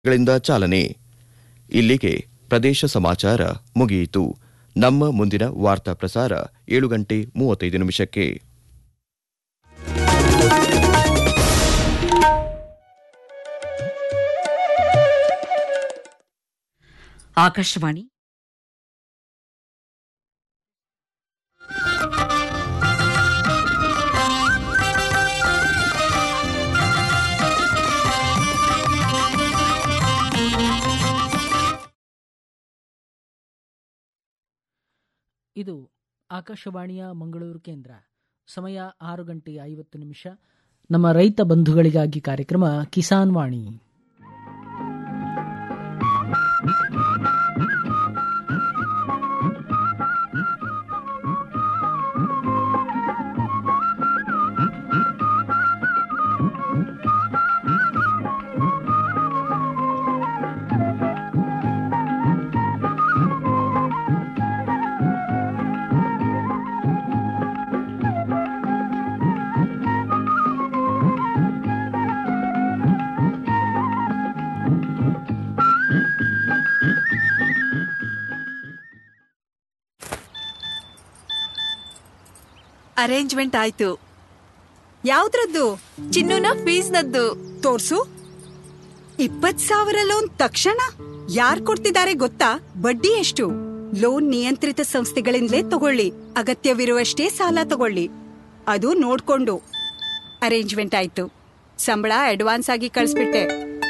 ಗಳಿಂದ ಚಾಲನೆ ಇಲ್ಲಿಗೆ ಪ್ರದೇಶ ಸಮಾಚಾರ ಮುಗಿಯಿತು ನಮ್ಮ ಮುಂದಿನ ವಾರ್ತಾ ಪ್ರಸಾರ ಏಳು ಗಂಟೆ ಮೂವತ್ತೈದು ನಿಮಿಷಕ್ಕೆ ಆಕಾಶವಾಣಿ ಇದು ಆಕಾಶವಾಣಿಯ ಮಂಗಳೂರು ಕೇಂದ್ರ ಸಮಯ ಆರು ಗಂಟೆ ಐವತ್ತು ನಿಮಿಷ ನಮ್ಮ ರೈತ ಬಂಧುಗಳಿಗಾಗಿ ಕಾರ್ಯಕ್ರಮ ಕಿಸಾನ್ ವಾಣಿ ಅರೇಂಜ್ಮೆಂಟ್ ಆಯ್ತು ಯಾವ್ದ್ರದ್ದು ಚಿನ್ನುನ ಫೀಸ್ನದ್ದು ತೋರ್ಸು ಇಪ್ಪತ್ ಸಾವಿರ ಲೋನ್ ತಕ್ಷಣ ಯಾರ್ ಕೊಡ್ತಿದ್ದಾರೆ ಗೊತ್ತಾ ಬಡ್ಡಿ ಎಷ್ಟು ಲೋನ್ ನಿಯಂತ್ರಿತ ಸಂಸ್ಥೆಗಳಿಂದಲೇ ತಗೊಳ್ಳಿ ಅಗತ್ಯವಿರುವಷ್ಟೇ ಸಾಲ ತಗೊಳ್ಳಿ ಅದು ನೋಡ್ಕೊಂಡು ಅರೇಂಜ್ಮೆಂಟ್ ಆಯ್ತು ಸಂಬಳ ಅಡ್ವಾನ್ಸ್ ಆಗಿ ಕಳಿಸ್ಬಿಟ್ಟೆ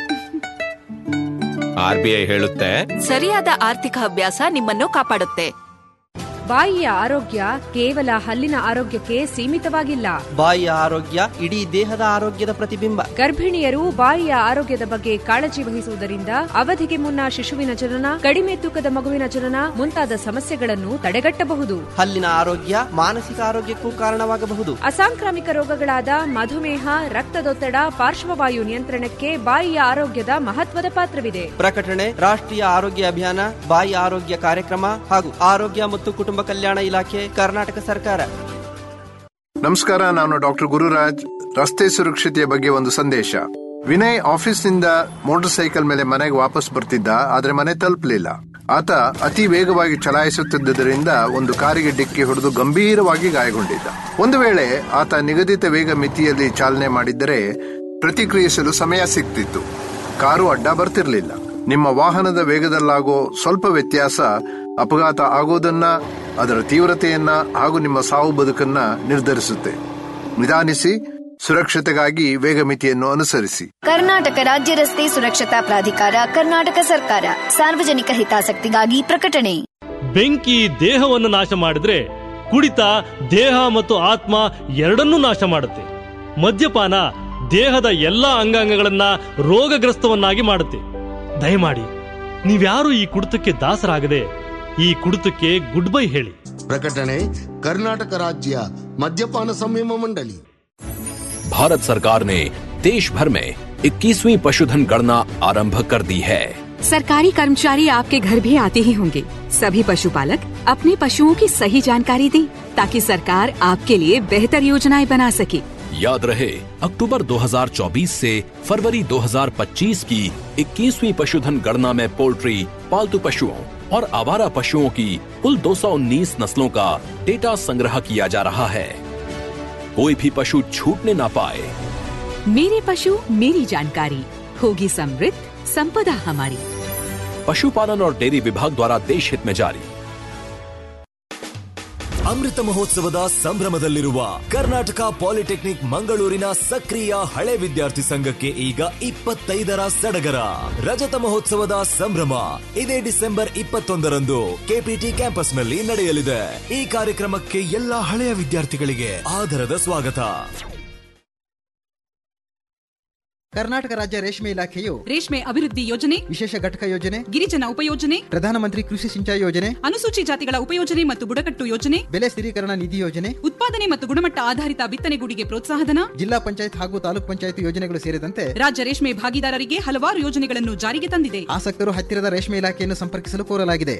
ಆರ್ ಬಿ ಐ ಹೇಳುತ್ತೆ ಸರಿಯಾದ ಆರ್ಥಿಕ ಅಭ್ಯಾಸ ನಿಮ್ಮನ್ನು ಕಾಪಾಡುತ್ತೆ ಬಾಯಿಯ ಆರೋಗ್ಯ ಕೇವಲ ಹಲ್ಲಿನ ಆರೋಗ್ಯಕ್ಕೆ ಸೀಮಿತವಾಗಿಲ್ಲ ಬಾಯಿಯ ಆರೋಗ್ಯ ಇಡೀ ದೇಹದ ಆರೋಗ್ಯದ ಪ್ರತಿಬಿಂಬ ಗರ್ಭಿಣಿಯರು ಬಾಯಿಯ ಆರೋಗ್ಯದ ಬಗ್ಗೆ ಕಾಳಜಿ ವಹಿಸುವುದರಿಂದ ಅವಧಿಗೆ ಮುನ್ನ ಶಿಶುವಿನ ಜನನ ಕಡಿಮೆ ತೂಕದ ಮಗುವಿನ ಜನನ ಮುಂತಾದ ಸಮಸ್ಯೆಗಳನ್ನು ತಡೆಗಟ್ಟಬಹುದು ಹಲ್ಲಿನ ಆರೋಗ್ಯ ಮಾನಸಿಕ ಆರೋಗ್ಯಕ್ಕೂ ಕಾರಣವಾಗಬಹುದು ಅಸಾಂಕ್ರಾಮಿಕ ರೋಗಗಳಾದ ಮಧುಮೇಹ ರಕ್ತದೊತ್ತಡ ಪಾರ್ಶ್ವವಾಯು ನಿಯಂತ್ರಣಕ್ಕೆ ಬಾಯಿಯ ಆರೋಗ್ಯದ ಮಹತ್ವದ ಪಾತ್ರವಿದೆ ಪ್ರಕಟಣೆ ರಾಷ್ಟ್ರೀಯ ಆರೋಗ್ಯ ಅಭಿಯಾನ ಬಾಯಿ ಆರೋಗ್ಯ ಕಾರ್ಯಕ್ರಮ ಹಾಗೂ ಆರೋಗ್ಯ ಮತ್ತು ಕುಟುಂಬ ಕಲ್ಯಾಣ ಇಲಾಖೆ ಕರ್ನಾಟಕ ಸರ್ಕಾರ ನಮಸ್ಕಾರ ನಾನು ಡಾಕ್ಟರ್ ಗುರುರಾಜ್ ರಸ್ತೆ ಸುರಕ್ಷತೆಯ ಬಗ್ಗೆ ಒಂದು ಸಂದೇಶ ವಿನಯ್ ಆಫೀಸ್ನಿಂದ ಮೋಟಾರ್ ಸೈಕಲ್ ಮೇಲೆ ಮನೆಗೆ ವಾಪಸ್ ಬರ್ತಿದ್ದ ಆದ್ರೆ ಮನೆ ತಲುಪಲಿಲ್ಲ ಆತ ಅತಿ ವೇಗವಾಗಿ ಚಲಾಯಿಸುತ್ತಿದ್ದರಿಂದ ಒಂದು ಕಾರಿಗೆ ಡಿಕ್ಕಿ ಹೊಡೆದು ಗಂಭೀರವಾಗಿ ಗಾಯಗೊಂಡಿದ್ದ ಒಂದು ವೇಳೆ ಆತ ನಿಗದಿತ ವೇಗ ಮಿತಿಯಲ್ಲಿ ಚಾಲನೆ ಮಾಡಿದ್ದರೆ ಪ್ರತಿಕ್ರಿಯಿಸಲು ಸಮಯ ಸಿಗ್ತಿತ್ತು ಕಾರು ಅಡ್ಡ ಬರ್ತಿರ್ಲಿಲ್ಲ ನಿಮ್ಮ ವಾಹನದ ವೇಗದಲ್ಲಾಗೋ ಸ್ವಲ್ಪ ವ್ಯತ್ಯಾಸ ಅಪಘಾತ ಆಗೋದನ್ನ ಅದರ ತೀವ್ರತೆಯನ್ನ ಹಾಗೂ ನಿಮ್ಮ ಸಾವು ಬದುಕನ್ನ ನಿರ್ಧರಿಸುತ್ತೆ ನಿಧಾನಿಸಿ ಸುರಕ್ಷತೆಗಾಗಿ ವೇಗ ಮಿತಿಯನ್ನು ಅನುಸರಿಸಿ ಕರ್ನಾಟಕ ರಾಜ್ಯ ರಸ್ತೆ ಸುರಕ್ಷತಾ ಪ್ರಾಧಿಕಾರ ಕರ್ನಾಟಕ ಸರ್ಕಾರ ಸಾರ್ವಜನಿಕ ಹಿತಾಸಕ್ತಿಗಾಗಿ ಪ್ರಕಟಣೆ ಬೆಂಕಿ ದೇಹವನ್ನು ನಾಶ ಮಾಡಿದ್ರೆ ಕುಡಿತ ದೇಹ ಮತ್ತು ಆತ್ಮ ಎರಡನ್ನೂ ನಾಶ ಮಾಡುತ್ತೆ ಮದ್ಯಪಾನ ದೇಹದ ಎಲ್ಲಾ ಅಂಗಾಂಗಗಳನ್ನ ರೋಗಗ್ರಸ್ತವನ್ನಾಗಿ ಮಾಡುತ್ತೆ ದಯಮಾಡಿ ನೀವ್ಯಾರು ಈ ಕುಡಿತಕ್ಕೆ ದಾಸರಾಗದೆ ಈ ಕುಡಿತಕ್ಕೆ ಗುಡ್ ಬೈ ಹೇಳಿ ಪ್ರಕಟಣೆ ಕರ್ನಾಟಕ ರಾಜ್ಯ ಮದ್ಯಪಾನ ಸಂಯಮ ಮಂಡಳಿ भारत सरकार ने देश भर में 21वीं पशुधन गणना आरंभ कर दी है सरकारी कर्मचारी आपके घर भी आते ही होंगे सभी पशुपालक अपने पशुओं की सही जानकारी दें ताकि सरकार आपके लिए बेहतर योजनाएं बना सके याद रहे अक्टूबर 2024 से फरवरी 2025 की 21वीं पशुधन गणना में पोल्ट्री पालतू पशुओं और आवारा पशुओं की कुल 219 नस्लों का डेटा संग्रह किया जा रहा है कोई भी पशु छूटने ना पाए मेरे पशु मेरी जानकारी होगी समृद्ध संपदा हमारी पशुपालन और डेयरी विभाग द्वारा देश हित में जारी ಅಮೃತ ಮಹೋತ್ಸವದ ಸಂಭ್ರಮದಲ್ಲಿರುವ ಕರ್ನಾಟಕ ಪಾಲಿಟೆಕ್ನಿಕ್ ಮಂಗಳೂರಿನ ಸಕ್ರಿಯ ಹಳೆ ವಿದ್ಯಾರ್ಥಿ ಸಂಘಕ್ಕೆ ಈಗ ಇಪ್ಪತ್ತೈದರ ಸಡಗರ ರಜತ ಮಹೋತ್ಸವದ ಸಂಭ್ರಮ ಇದೇ ಡಿಸೆಂಬರ್ ಇಪ್ಪತ್ತೊಂದರಂದು ಕೆಪಿಟಿ ಕ್ಯಾಂಪಸ್ನಲ್ಲಿ ನಡೆಯಲಿದೆ ಈ ಕಾರ್ಯಕ್ರಮಕ್ಕೆ ಎಲ್ಲಾ ಹಳೆಯ ವಿದ್ಯಾರ್ಥಿಗಳಿಗೆ ಆದರದ ಸ್ವಾಗತ ಕರ್ನಾಟಕ ರಾಜ್ಯ ರೇಷ್ಮೆ ಇಲಾಖೆಯು ರೇಷ್ಮೆ ಅಭಿವೃದ್ಧಿ ಯೋಜನೆ ವಿಶೇಷ ಘಟಕ ಯೋಜನೆ ಗಿರಿಜನ ಉಪಯೋಜನೆ ಪ್ರಧಾನಮಂತ್ರಿ ಕೃಷಿ ಸಿಂಚಾಯಿ ಯೋಜನೆ ಅನುಸೂಚಿ ಜಾತಿಗಳ ಉಪಯೋಜನೆ ಮತ್ತು ಬುಡಕಟ್ಟು ಯೋಜನೆ ಬೆಲೆ ಸ್ಥಿರೀಕರಣ ನಿಧಿ ಯೋಜನೆ ಉತ್ಪಾದನೆ ಮತ್ತು ಗುಣಮಟ್ಟ ಆಧಾರಿತ ಬಿತ್ತನೆಗೂಡಿಗೆ ಪ್ರೋತ್ಸಾಹಧನ ಜಿಲ್ಲಾ ಪಂಚಾಯತ್ ಹಾಗೂ ತಾಲೂಕ್ ಪಂಚಾಯತ್ ಯೋಜನೆಗಳು ಸೇರಿದಂತೆ ರಾಜ್ಯ ರೇಷ್ಮೆ ಭಾಗಿದಾರರಿಗೆ ಹಲವಾರು ಯೋಜನೆಗಳನ್ನು ಜಾರಿಗೆ ತಂದಿದೆ ಆಸಕ್ತರು ಹತ್ತಿರದ ರೇಷ್ಮೆ ಇಲಾಖೆಯನ್ನು ಸಂಪರ್ಕಿಸಲು ಕೋರಲಾಗಿದೆ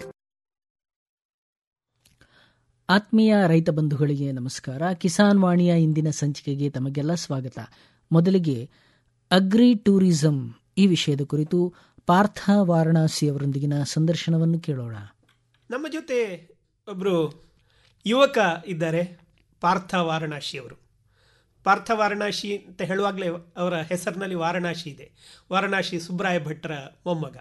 ಆತ್ಮೀಯ ರೈತ ಬಂಧುಗಳಿಗೆ ನಮಸ್ಕಾರ ಕಿಸಾನ್ ವಾಣಿಯ ಇಂದಿನ ಸಂಚಿಕೆಗೆ ತಮಗೆಲ್ಲ ಸ್ವಾಗತ ಮೊದಲಿಗೆ ಅಗ್ರಿ ಟೂರಿಸಂ ಈ ವಿಷಯದ ಕುರಿತು ಪಾರ್ಥ ವಾರಣಾಸಿ ಅವರೊಂದಿಗಿನ ಸಂದರ್ಶನವನ್ನು ಕೇಳೋಣ ನಮ್ಮ ಜೊತೆ ಒಬ್ಬರು ಯುವಕ ಇದ್ದಾರೆ ಪಾರ್ಥ ವಾರಣಾಸಿ ಅವರು ಪಾರ್ಥ ವಾರಣಾಸಿ ಅಂತ ಹೇಳುವಾಗಲೇ ಅವರ ಹೆಸರಿನಲ್ಲಿ ವಾರಣಾಸಿ ಇದೆ ವಾರಣಾಸಿ ಸುಬ್ರಾಯ ಭಟ್ರ ಮೊಮ್ಮಗ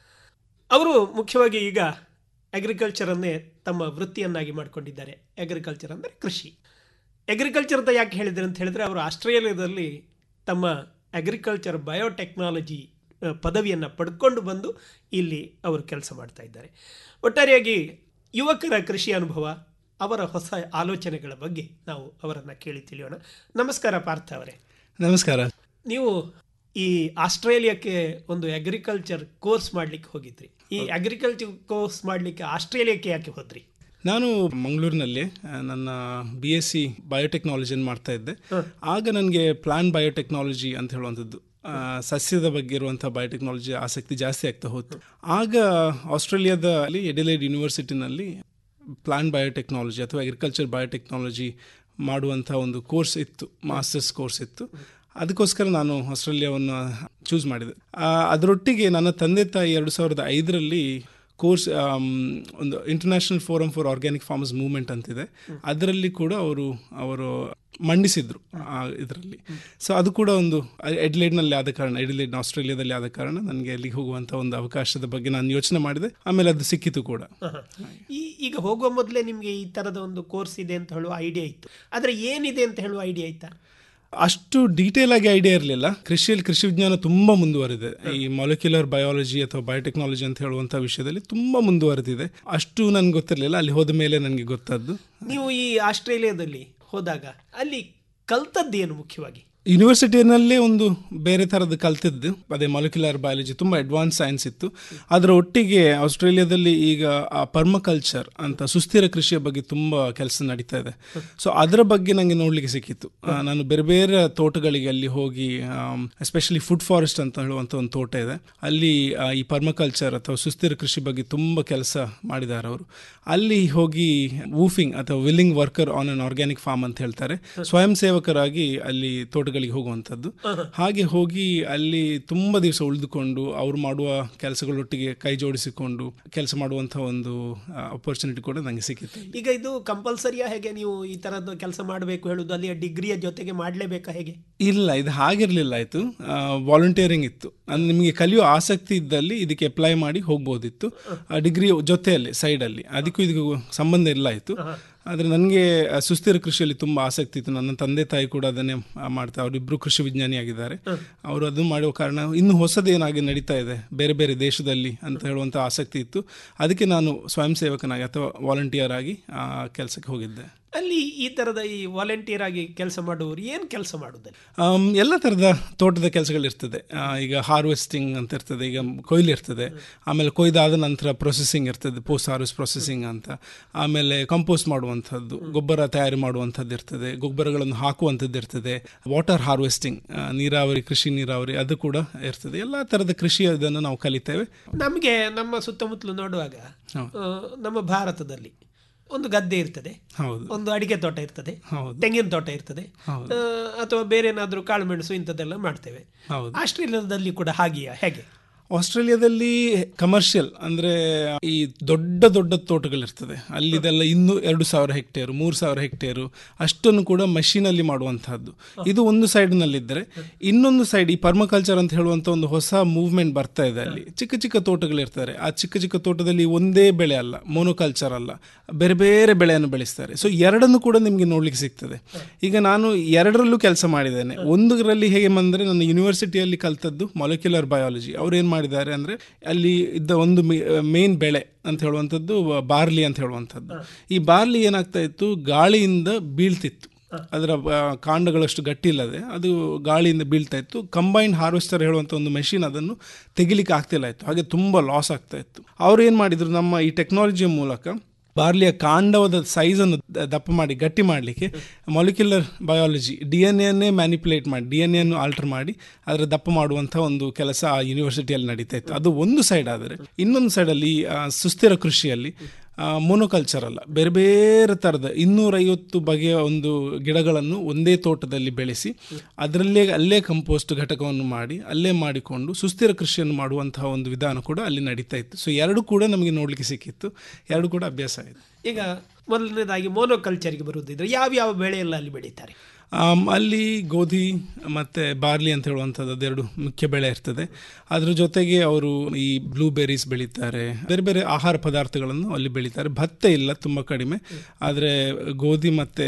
ಅವರು ಮುಖ್ಯವಾಗಿ ಈಗ ಅಗ್ರಿಕಲ್ಚರನ್ನೇ ತಮ್ಮ ವೃತ್ತಿಯನ್ನಾಗಿ ಮಾಡಿಕೊಂಡಿದ್ದಾರೆ ಅಗ್ರಿಕಲ್ಚರ್ ಅಂದರೆ ಕೃಷಿ ಅಗ್ರಿಕಲ್ಚರ್ ಅಂತ ಯಾಕೆ ಹೇಳಿದ್ರು ಅಂತ ಹೇಳಿದ್ರೆ ಅವರು ಆಸ್ಟ್ರೇಲಿಯಾದಲ್ಲಿ ತಮ್ಮ ಅಗ್ರಿಕಲ್ಚರ್ ಬಯೋಟೆಕ್ನಾಲಜಿ ಪದವಿಯನ್ನು ಪಡ್ಕೊಂಡು ಬಂದು ಇಲ್ಲಿ ಅವರು ಕೆಲಸ ಮಾಡ್ತಾ ಇದ್ದಾರೆ ಒಟ್ಟಾರೆಯಾಗಿ ಯುವಕರ ಕೃಷಿ ಅನುಭವ ಅವರ ಹೊಸ ಆಲೋಚನೆಗಳ ಬಗ್ಗೆ ನಾವು ಅವರನ್ನು ಕೇಳಿ ತಿಳಿಯೋಣ ನಮಸ್ಕಾರ ಪಾರ್ಥ ಅವರೇ ನಮಸ್ಕಾರ ನೀವು ಈ ಆಸ್ಟ್ರೇಲಿಯಾಕ್ಕೆ ಒಂದು ಅಗ್ರಿಕಲ್ಚರ್ ಕೋರ್ಸ್ ಮಾಡ್ಲಿಕ್ಕೆ ಹೋಗಿದ್ರಿ ಈ ಅಗ್ರಿಕಲ್ಚರ್ ಕೋರ್ಸ್ ಮಾಡ್ಲಿಕ್ಕೆ ಆಸ್ಟ್ರೇಲಿಯಾಕ್ಕೆ ಯಾಕೆ ಹೋದ್ರಿ ನಾನು ಮಂಗಳೂರಿನಲ್ಲಿ ಆ, ನನ್ನ ಬಿ ಎಸ್ ಸಿ ಬಯೋಟೆಕ್ನಾಲಜಿಯನ್ನು ಮಾಡ್ತಾ ಇದ್ದೆ ಆಗ ನನಗೆ ಪ್ಲಾನ್ ಬಯೋಟೆಕ್ನಾಲಜಿ ಅಂತ ಹೇಳುವಂಥದ್ದು ಆ, ಸಸ್ಯದ ಬಗ್ಗೆ ಇರುವಂಥ ಬಯೋಟೆಕ್ನಾಲಜಿ ಆಸಕ್ತಿ ಜಾಸ್ತಿ ಆಗ್ತಾ ಹೋಯ್ತು ಆಗ ಆಸ್ಟ್ರೇಲಿಯಾದಲ್ಲಿ ಎಡಿಲೈಡ್ ಯೂನಿವರ್ಸಿಟಿನಲ್ಲಿ ಪ್ಲಾನ್ ಬಯೋಟೆಕ್ನಾಲಜಿ ಅಥವಾ ಅಗ್ರಿಕಲ್ಚರ್ ಬಯೋಟೆಕ್ನಾಲಜಿ ಮಾಡುವಂಥ ಒಂದು ಕೋರ್ಸ್ ಇತ್ತು ಮಾಸ್ಟರ್ಸ್ ಕೋರ್ಸ್ ಇತ್ತು ಅದಕ್ಕೋಸ್ಕರ ನಾನು ಆಸ್ಟ್ರೇಲಿಯಾವನ್ನು ಚೂಸ್ ಮಾಡಿದೆ ಆ, ಅದರೊಟ್ಟಿಗೆ ನನ್ನ ತಂದೆ ತಾಯಿ ಎರಡು ಸಾವಿರದ ಐದರಲ್ಲಿ ಕೋರ್ಸ್ ಒಂದು international forum for organic farmers movement ಅಂತಿದೆ ಅದರಲ್ಲಿ ಕೂಡ ಅವರು ಅವರು ಮಂಡಿಸಿದ್ರು ಇದರಲ್ಲಿ ಸೊ ಅದು ಕೂಡ ಒಂದು ಎಡ್ಲೈಡ್ನಲ್ಲಿ ಆದ ಕಾರಣ ಎಡ್ಲೈಡ್ ಆಸ್ಟ್ರೇಲಿಯಾದಲ್ಲಿ ಆದ ಕಾರಣ ನನಗೆ ಅಲ್ಲಿಗೆ ಹೋಗುವಂಥ ಒಂದು ಅವಕಾಶದ ಬಗ್ಗೆ ನಾನು ಯೋಚನೆ ಮಾಡಿದೆ ಆಮೇಲೆ ಅದು ಸಿಕ್ಕಿತು ಕೂಡ ಆಹಾ. ಈ ಈಗ ಹೋಗುವ ಮೊದಲೇ ನಿಮಗೆ ಈ ಥರದ ಒಂದು ಕೋರ್ಸ್ ಇದೆ ಅಂತ ಹೇಳುವ ಐಡಿಯಾ ಇತ್ತು ಆದರೆ ಏನಿದೆ ಅಂತ ಹೇಳುವ ಐಡಿಯಾ ಆಯ್ತಾ ಅಷ್ಟು ಡೀಟೇಲ್ ಆಗಿ ಐಡಿಯಾ ಇರಲಿಲ್ಲ ಕೃಷಿಯಲ್ಲಿ ಕೃಷಿ ವಿಜ್ಞಾನ ತುಂಬ ಮುಂದುವರೆದಿದೆ ಈ ಮೊಲಿಕ್ಯುಲರ್ ಬಯಾಲಜಿ ಅಥವಾ ಬಯೋಟೆಕ್ನಾಲಜಿ ಅಂತ ಹೇಳುವಂಥ ವಿಷಯದಲ್ಲಿ ತುಂಬ ಮುಂದುವರೆದಿದೆ ಅಷ್ಟು ನನಗೆ ಗೊತ್ತಿರಲಿಲ್ಲ ಅಲ್ಲಿ ಹೋದ ಮೇಲೆ ನನಗೆ ಗೊತ್ತದ್ದು ನೀವು ಈ ಆಸ್ಟ್ರೇಲಿಯಾದಲ್ಲಿ ಹೋದಾಗ ಅಲ್ಲಿ ಕಲ್ತದ್ದೇನು ಮುಖ್ಯವಾಗಿ ಯೂನಿವರ್ಸಿಟಿನಲ್ಲೇ ಒಂದು ಬೇರೆ ಥರದ್ದು ಕಲ್ತಿದ್ದು ಅದೇ ಮೊಲಿಕ್ಯುಲರ್ ಬಯಾಲಜಿ ತುಂಬ ಅಡ್ವಾನ್ಸ್ ಸೈನ್ಸ್ ಇತ್ತು ಅದರ ಒಟ್ಟಿಗೆ ಆಸ್ಟ್ರೇಲಿಯಾದಲ್ಲಿ ಈಗ ಆ ಪರ್ಮಕಲ್ಚರ್ ಅಂತ ಸುಸ್ಥಿರ ಕೃಷಿಯ ಬಗ್ಗೆ ತುಂಬ ಕೆಲಸ ನಡೀತಾ ಇದೆ ಸೊ ಅದರ ಬಗ್ಗೆ ನನಗೆ ನೋಡಲಿಕ್ಕೆ ಸಿಕ್ಕಿತ್ತು ಆ, ನಾನು ಬೇರೆ ಬೇರೆ ತೋಟಗಳಿಗೆ ಅಲ್ಲಿ ಹೋಗಿ ಎಸ್ಪೆಷಲಿ ಫುಡ್ ಫಾರೆಸ್ಟ್ ಅಂತ ಹೇಳುವಂಥ ಒಂದು ತೋಟ ಇದೆ ಅಲ್ಲಿ ಆ, ಈ ಪರ್ಮಕಲ್ಚರ್ ಅಥವಾ ಸುಸ್ಥಿರ ಕೃಷಿ ಬಗ್ಗೆ ತುಂಬ ಕೆಲಸ ಮಾಡಿದ್ದಾರೆ ಅವರು ಅಲ್ಲಿ ಹೋಗಿ ವೂಫಿಂಗ್ ಅಥವಾ willing worker on an organic farm ಅಂತ ಹೇಳ್ತಾರೆ ಸ್ವಯಂ ಸೇವಕರಾಗಿ ಅಲ್ಲಿ ತೋಟಗಳಿಗೆ ಹೋಗುವಂಥದ್ದು ಹಾಗೆ ಹೋಗಿ ಅಲ್ಲಿ ತುಂಬ ದಿವಸ ಉಳಿದುಕೊಂಡು ಅವ್ರು ಮಾಡುವ ಕೆಲಸಗಳೊಟ್ಟಿಗೆ ಕೈ ಜೋಡಿಸಿಕೊಂಡು ಕೆಲಸ ಮಾಡುವಂಥ ಒಂದು ಅಪರ್ಚುನಿಟಿ ಕೂಡ ನನಗೆ ಸಿಕ್ಕಿತ್ತು ಈಗ ಇದು ಕಂಪಲ್ಸರಿಯಾ ಹೇಗೆ ನೀವು ಈ ಥರದ್ದು ಕೆಲಸ ಮಾಡಬೇಕು ಹೇಳುದು ಅಲ್ಲಿ ಡಿಗ್ರಿಯ ಜೊತೆಗೆ ಮಾಡಲೇಬೇಕಾ ಹೇಗೆ ಇಲ್ಲ ಇದು ಹಾಗಿರಲಿಲ್ಲ ಆಯಿತು ವಾಲಂಟಿಯರಿಂಗ್ ಇತ್ತು ಅಂದ್ರೆ ನಿಮಗೆ ಕಲಿಯೋ ಆಸಕ್ತಿ ಇದ್ದಲ್ಲಿ ಇದಕ್ಕೆ ಅಪ್ಲೈ ಮಾಡಿ ಹೋಗ್ಬೋದಿತ್ತು ಡಿಗ್ರಿ ಜೊತೆಯಲ್ಲಿ ಸೈಡಲ್ಲಿ ಅದಕ್ಕೂ ಇದಕ್ಕೂ ಸಂಬಂಧ ಇಲ್ಲ ಆಯಿತು ಆದರೆ ನನಗೆ ಸುಸ್ಥಿರ ಕೃಷಿಯಲ್ಲಿ ತುಂಬ ಆಸಕ್ತಿ ಇತ್ತು ನನ್ನ ತಂದೆ ತಾಯಿ ಕೂಡ ಅದನ್ನೇ ಆ, ಮಾಡ್ತಾ ಅವರಿಬ್ಬರು ಕೃಷಿ ವಿಜ್ಞಾನಿ ಆಗಿದ್ದಾರೆ ಅವರು ಅದು ಮಾಡುವ ಕಾರಣ ಇನ್ನು ಹೊಸದೇನಾಗಿ ನಡೀತಾ ಇದೆ ಬೇರೆ ಬೇರೆ ದೇಶದಲ್ಲಿ ಅಂತ ಹೇಳುವಂಥ ಆಸಕ್ತಿ ಇತ್ತು ಅದಕ್ಕೆ ನಾನು ಸ್ವಯಂ ಸೇವಕನಾಗಿ ಅಥವಾ ವಾಲಂಟಿಯರ್ ಆಗಿ ಆ ಕೆಲಸಕ್ಕೆ ಹೋಗಿದ್ದೆ ಅಲ್ಲಿ ಈ ಥರದ ಈ ವಾಲಂಟಿಯರ್ ಆಗಿ ಕೆಲಸ ಮಾಡುವವರು ಏನು ಕೆಲಸ ಮಾಡುವುದಲ್ಲಿ ಆಮ್, ಎಲ್ಲ ಥರದ ತೋಟದ ಕೆಲಸಗಳಿರ್ತದೆ ಆ, ಈಗ ಹಾರ್ವೆಸ್ಟಿಂಗ್ ಅಂತ ಇರ್ತದೆ ಈಗ ಕೊಯ್ಲು ಇರ್ತದೆ ಆಮೇಲೆ ಕೊಯ್ದಾದ ನಂತರ ಪ್ರೊಸೆಸಿಂಗ್ ಇರ್ತದೆ ಪೋಸ್ಟ್ ಹಾರ್ವೆಸ್ಟ್ ಪ್ರೊಸೆಸಿಂಗ್ ಅಂತ ಆಮೇಲೆ ಕಂಪೋಸ್ಟ್ ಮಾಡುವಂಥದ್ದು ಗೊಬ್ಬರ ತಯಾರು ಮಾಡುವಂಥದ್ದು ಇರ್ತದೆ ಗೊಬ್ಬರಗಳನ್ನು ಹಾಕುವಂಥದ್ದು ಇರ್ತದೆ ವಾಟರ್ ಹಾರ್ವೆಸ್ಟಿಂಗ್ ನೀರಾವರಿ ಕೃಷಿ ನೀರಾವರಿ ಅದು ಕೂಡ ಇರ್ತದೆ ಎಲ್ಲ ಥರದ ಕೃಷಿ ಅದನ್ನು ನಾವು ಕಲಿತೇವೆ ನಮಗೆ ನಮ್ಮ ಸುತ್ತಮುತ್ತಲು ನೋಡುವಾಗ ಆ, ನಮ್ಮ ಭಾರತದಲ್ಲಿ ಒಂದು ಗದ್ದೆ ಇರ್ತದೆ ಹೌದು ಒಂದು ಅಡಿಕೆ ತೋಟ ಇರ್ತದೆ ಹೌದು. ತೆಂಗಿನ ತೋಟ ಇರ್ತದೆ ಹೌದು. ಆ, ಅಥವಾ ಬೇರೆ ಏನಾದರೂ ಕಾಳುಮೆಣಸು ಇಂಥದ್ದೆಲ್ಲ ಮಾಡ್ತೇವೆ ಹೌದು. ಆಸ್ಟ್ರೇಲಿಯಾದಲ್ಲಿ ಕೂಡ ಹಾಗೆಯಾ ಹೇಗೆ ಆಸ್ಟ್ರೇಲಿಯಾದಲ್ಲಿ ಕಮರ್ಷಿಯಲ್ ಅಂದ್ರೆ ಈ ದೊಡ್ಡ ದೊಡ್ಡ ತೋಟಗಳಿರ್ತದೆ ಅಲ್ಲಿದೆಲ್ಲ ಇನ್ನು ಎರಡು ಸಾವಿರ ಹೆಕ್ಟೇರು ಮೂರು ಸಾವಿರ ಹೆಕ್ಟೇರು ಅಷ್ಟನ್ನು ಕೂಡ ಮಷೀನಲ್ಲಿ ಮಾಡುವಂತಹದ್ದು ಇದು ಒಂದು ಸೈಡ್ನಲ್ಲಿದ್ದರೆ ಇನ್ನೊಂದು ಸೈಡ್ ಈ ಪರ್ಮಕಲ್ಚರ್ ಅಂತ ಹೇಳುವಂಥ ಒಂದು ಹೊಸ ಮೂವ್ಮೆಂಟ್ ಬರ್ತಾ ಇದೆ ಅಲ್ಲಿ ಚಿಕ್ಕ ಚಿಕ್ಕ ತೋಟಗಳಿರ್ತಾರೆ ಆ ಚಿಕ್ಕ ಚಿಕ್ಕ ತೋಟದಲ್ಲಿ ಒಂದೇ ಬೆಳೆ ಅಲ್ಲ ಮೋನೋಕಲ್ಚರ್ ಅಲ್ಲ ಬೇರೆ ಬೇರೆ ಬೆಳೆಯನ್ನು ಬೆಳೆಸ್ತಾರೆ ಸೊ ಎರಡನ್ನು ಕೂಡ ನಿಮಗೆ ನೋಡ್ಲಿಕ್ಕೆ ಸಿಗ್ತದೆ ಈಗ ನಾನು ಎರಡರಲ್ಲೂ ಕೆಲಸ ಮಾಡಿದ್ದೇನೆ ಒಂದರಲ್ಲಿ ಹೇಗೆ ಬಂದರೆ ನನ್ನ ಯೂನಿವರ್ಸಿಟಿಯಲ್ಲಿ ಕಲ್ತದ್ದು ಮೊಲಿಕ್ಯುಲರ್ ಬಯಾಲಜಿ ಅವ್ರು ಏನು ಮಾಡಿದ್ದಾರೆ ಅಂದರೆ ಅಲ್ಲಿ ಇದ್ದ ಒಂದು ಮೇನ್ ಬೆಳೆ ಅಂತ ಹೇಳುವಂಥದ್ದು ಬಾರ್ಲಿ ಅಂತ ಹೇಳುವಂಥದ್ದು ಈ ಬಾರ್ಲಿ ಏನಾಗ್ತಾ ಇತ್ತು ಗಾಳಿಯಿಂದ ಬೀಳ್ತಿತ್ತು ಅದರ ಆ, ಕಾಂಡಗಳಷ್ಟು ಗಟ್ಟಿ ಇಲ್ಲದೆ ಅದು ಗಾಳಿಯಿಂದ ಬೀಳ್ತಾ ಇತ್ತು ಕಂಬೈನ್ಡ್ ಹಾರ್ವೆಸ್ಟರ್ ಹೇಳುವಂಥ ಒಂದು ಮೆಷಿನ್ ಅದನ್ನು ತೆಗಿಲಿಕ್ಕೆ ಆಗ್ತಿಲ್ಲ ಇತ್ತು ಹಾಗೆ ತುಂಬ ಲಾಸ್ ಆಗ್ತಾ ಇತ್ತು ಅವ್ರು ಏನು ಮಾಡಿದ್ರು ನಮ್ಮ ಈ ಟೆಕ್ನಾಲಜಿಯ ಮೂಲಕ ಬಾರ್ಲಿಯ ಕಾಂಡವದ ಸೈಜನ್ನು ದ- ದಪ್ಪ ಮಾಡಿ ಗಟ್ಟಿ ಮಾಡಲಿಕ್ಕೆ ಮೊಲಿಕ್ಯುಲರ್ ಬಯಾಲಜಿ ಡಿ ಎನ್ ಎನ್ನೇ ಮ್ಯಾನಿಪುಲೇಟ್ ಮಾಡಿ ಡಿ ಎನ್ ಎನ್ನು ಆಲ್ಟರ್ ಮಾಡಿ ಅದರ ದಪ್ಪ ಮಾಡುವಂಥ ಒಂದು ಕೆಲಸ ಆ ಯೂನಿವರ್ಸಿಟಿಯಲ್ಲಿ ನಡೀತಾ ಇತ್ತು ಅದು ಒಂದು ಸೈಡ್ ಆದರೆ ಇನ್ನೊಂದು ಸೈಡಲ್ಲಿ ಆ, ಸುಸ್ಥಿರ ಕೃಷಿಯಲ್ಲಿ ಮೊನೋಕಲ್ಚರ್ ಅಲ್ಲ ಬೇರೆ ಬೇರೆ ಥರದ ಇನ್ನೂರೈವತ್ತು ಬಗೆಯ ಒಂದು ಗಿಡಗಳನ್ನು ಒಂದೇ ತೋಟದಲ್ಲಿ ಬೆಳೆಸಿ ಅದರಲ್ಲೇ ಅಲ್ಲೇ ಕಂಪೋಸ್ಟ್ ಘಟಕವನ್ನು ಮಾಡಿ ಅಲ್ಲೇ ಮಾಡಿಕೊಂಡು ಸುಸ್ಥಿರ ಕೃಷಿಯನ್ನು ಮಾಡುವಂತಹ ಒಂದು ವಿಧಾನ ಕೂಡ ಅಲ್ಲಿ ನಡೀತಾ ಇತ್ತು ಸೊ ಎರಡು ಕೂಡ ನಮಗೆ ನೋಡಲಿಕ್ಕೆ ಸಿಕ್ಕಿತ್ತು ಎರಡು ಕೂಡ ಅಭ್ಯಾಸ ಆಯಿತು ಈಗ ಮೊದಲನೇದಾಗಿ ಮೋನೋಕಲ್ಚರ್ಗೆ ಬರುವುದಿದ್ರೆ ಯಾವ ಯಾವ ಬೆಳೆ ಎಲ್ಲ ಅಲ್ಲಿ ಬೆಳೀತಾರೆ ಆಮ್, ಅಲ್ಲಿ ಗೋಧಿ ಮತ್ತು ಬಾರ್ಲಿ ಅಂತ ಹೇಳುವಂಥದ್ದು ಅದೆರಡು ಮುಖ್ಯ ಬೆಳೆ ಇರ್ತದೆ ಅದ್ರ ಜೊತೆಗೆ ಅವರು ಈ ಬ್ಲೂಬೆರೀಸ್ ಬೆಳೀತಾರೆ ಬೇರೆ ಬೇರೆ ಆಹಾರ ಪದಾರ್ಥಗಳನ್ನು ಅಲ್ಲಿ ಬೆಳೀತಾರೆ ಭತ್ತ ಇಲ್ಲ ತುಂಬ ಕಡಿಮೆ ಆದರೆ ಗೋಧಿ ಮತ್ತು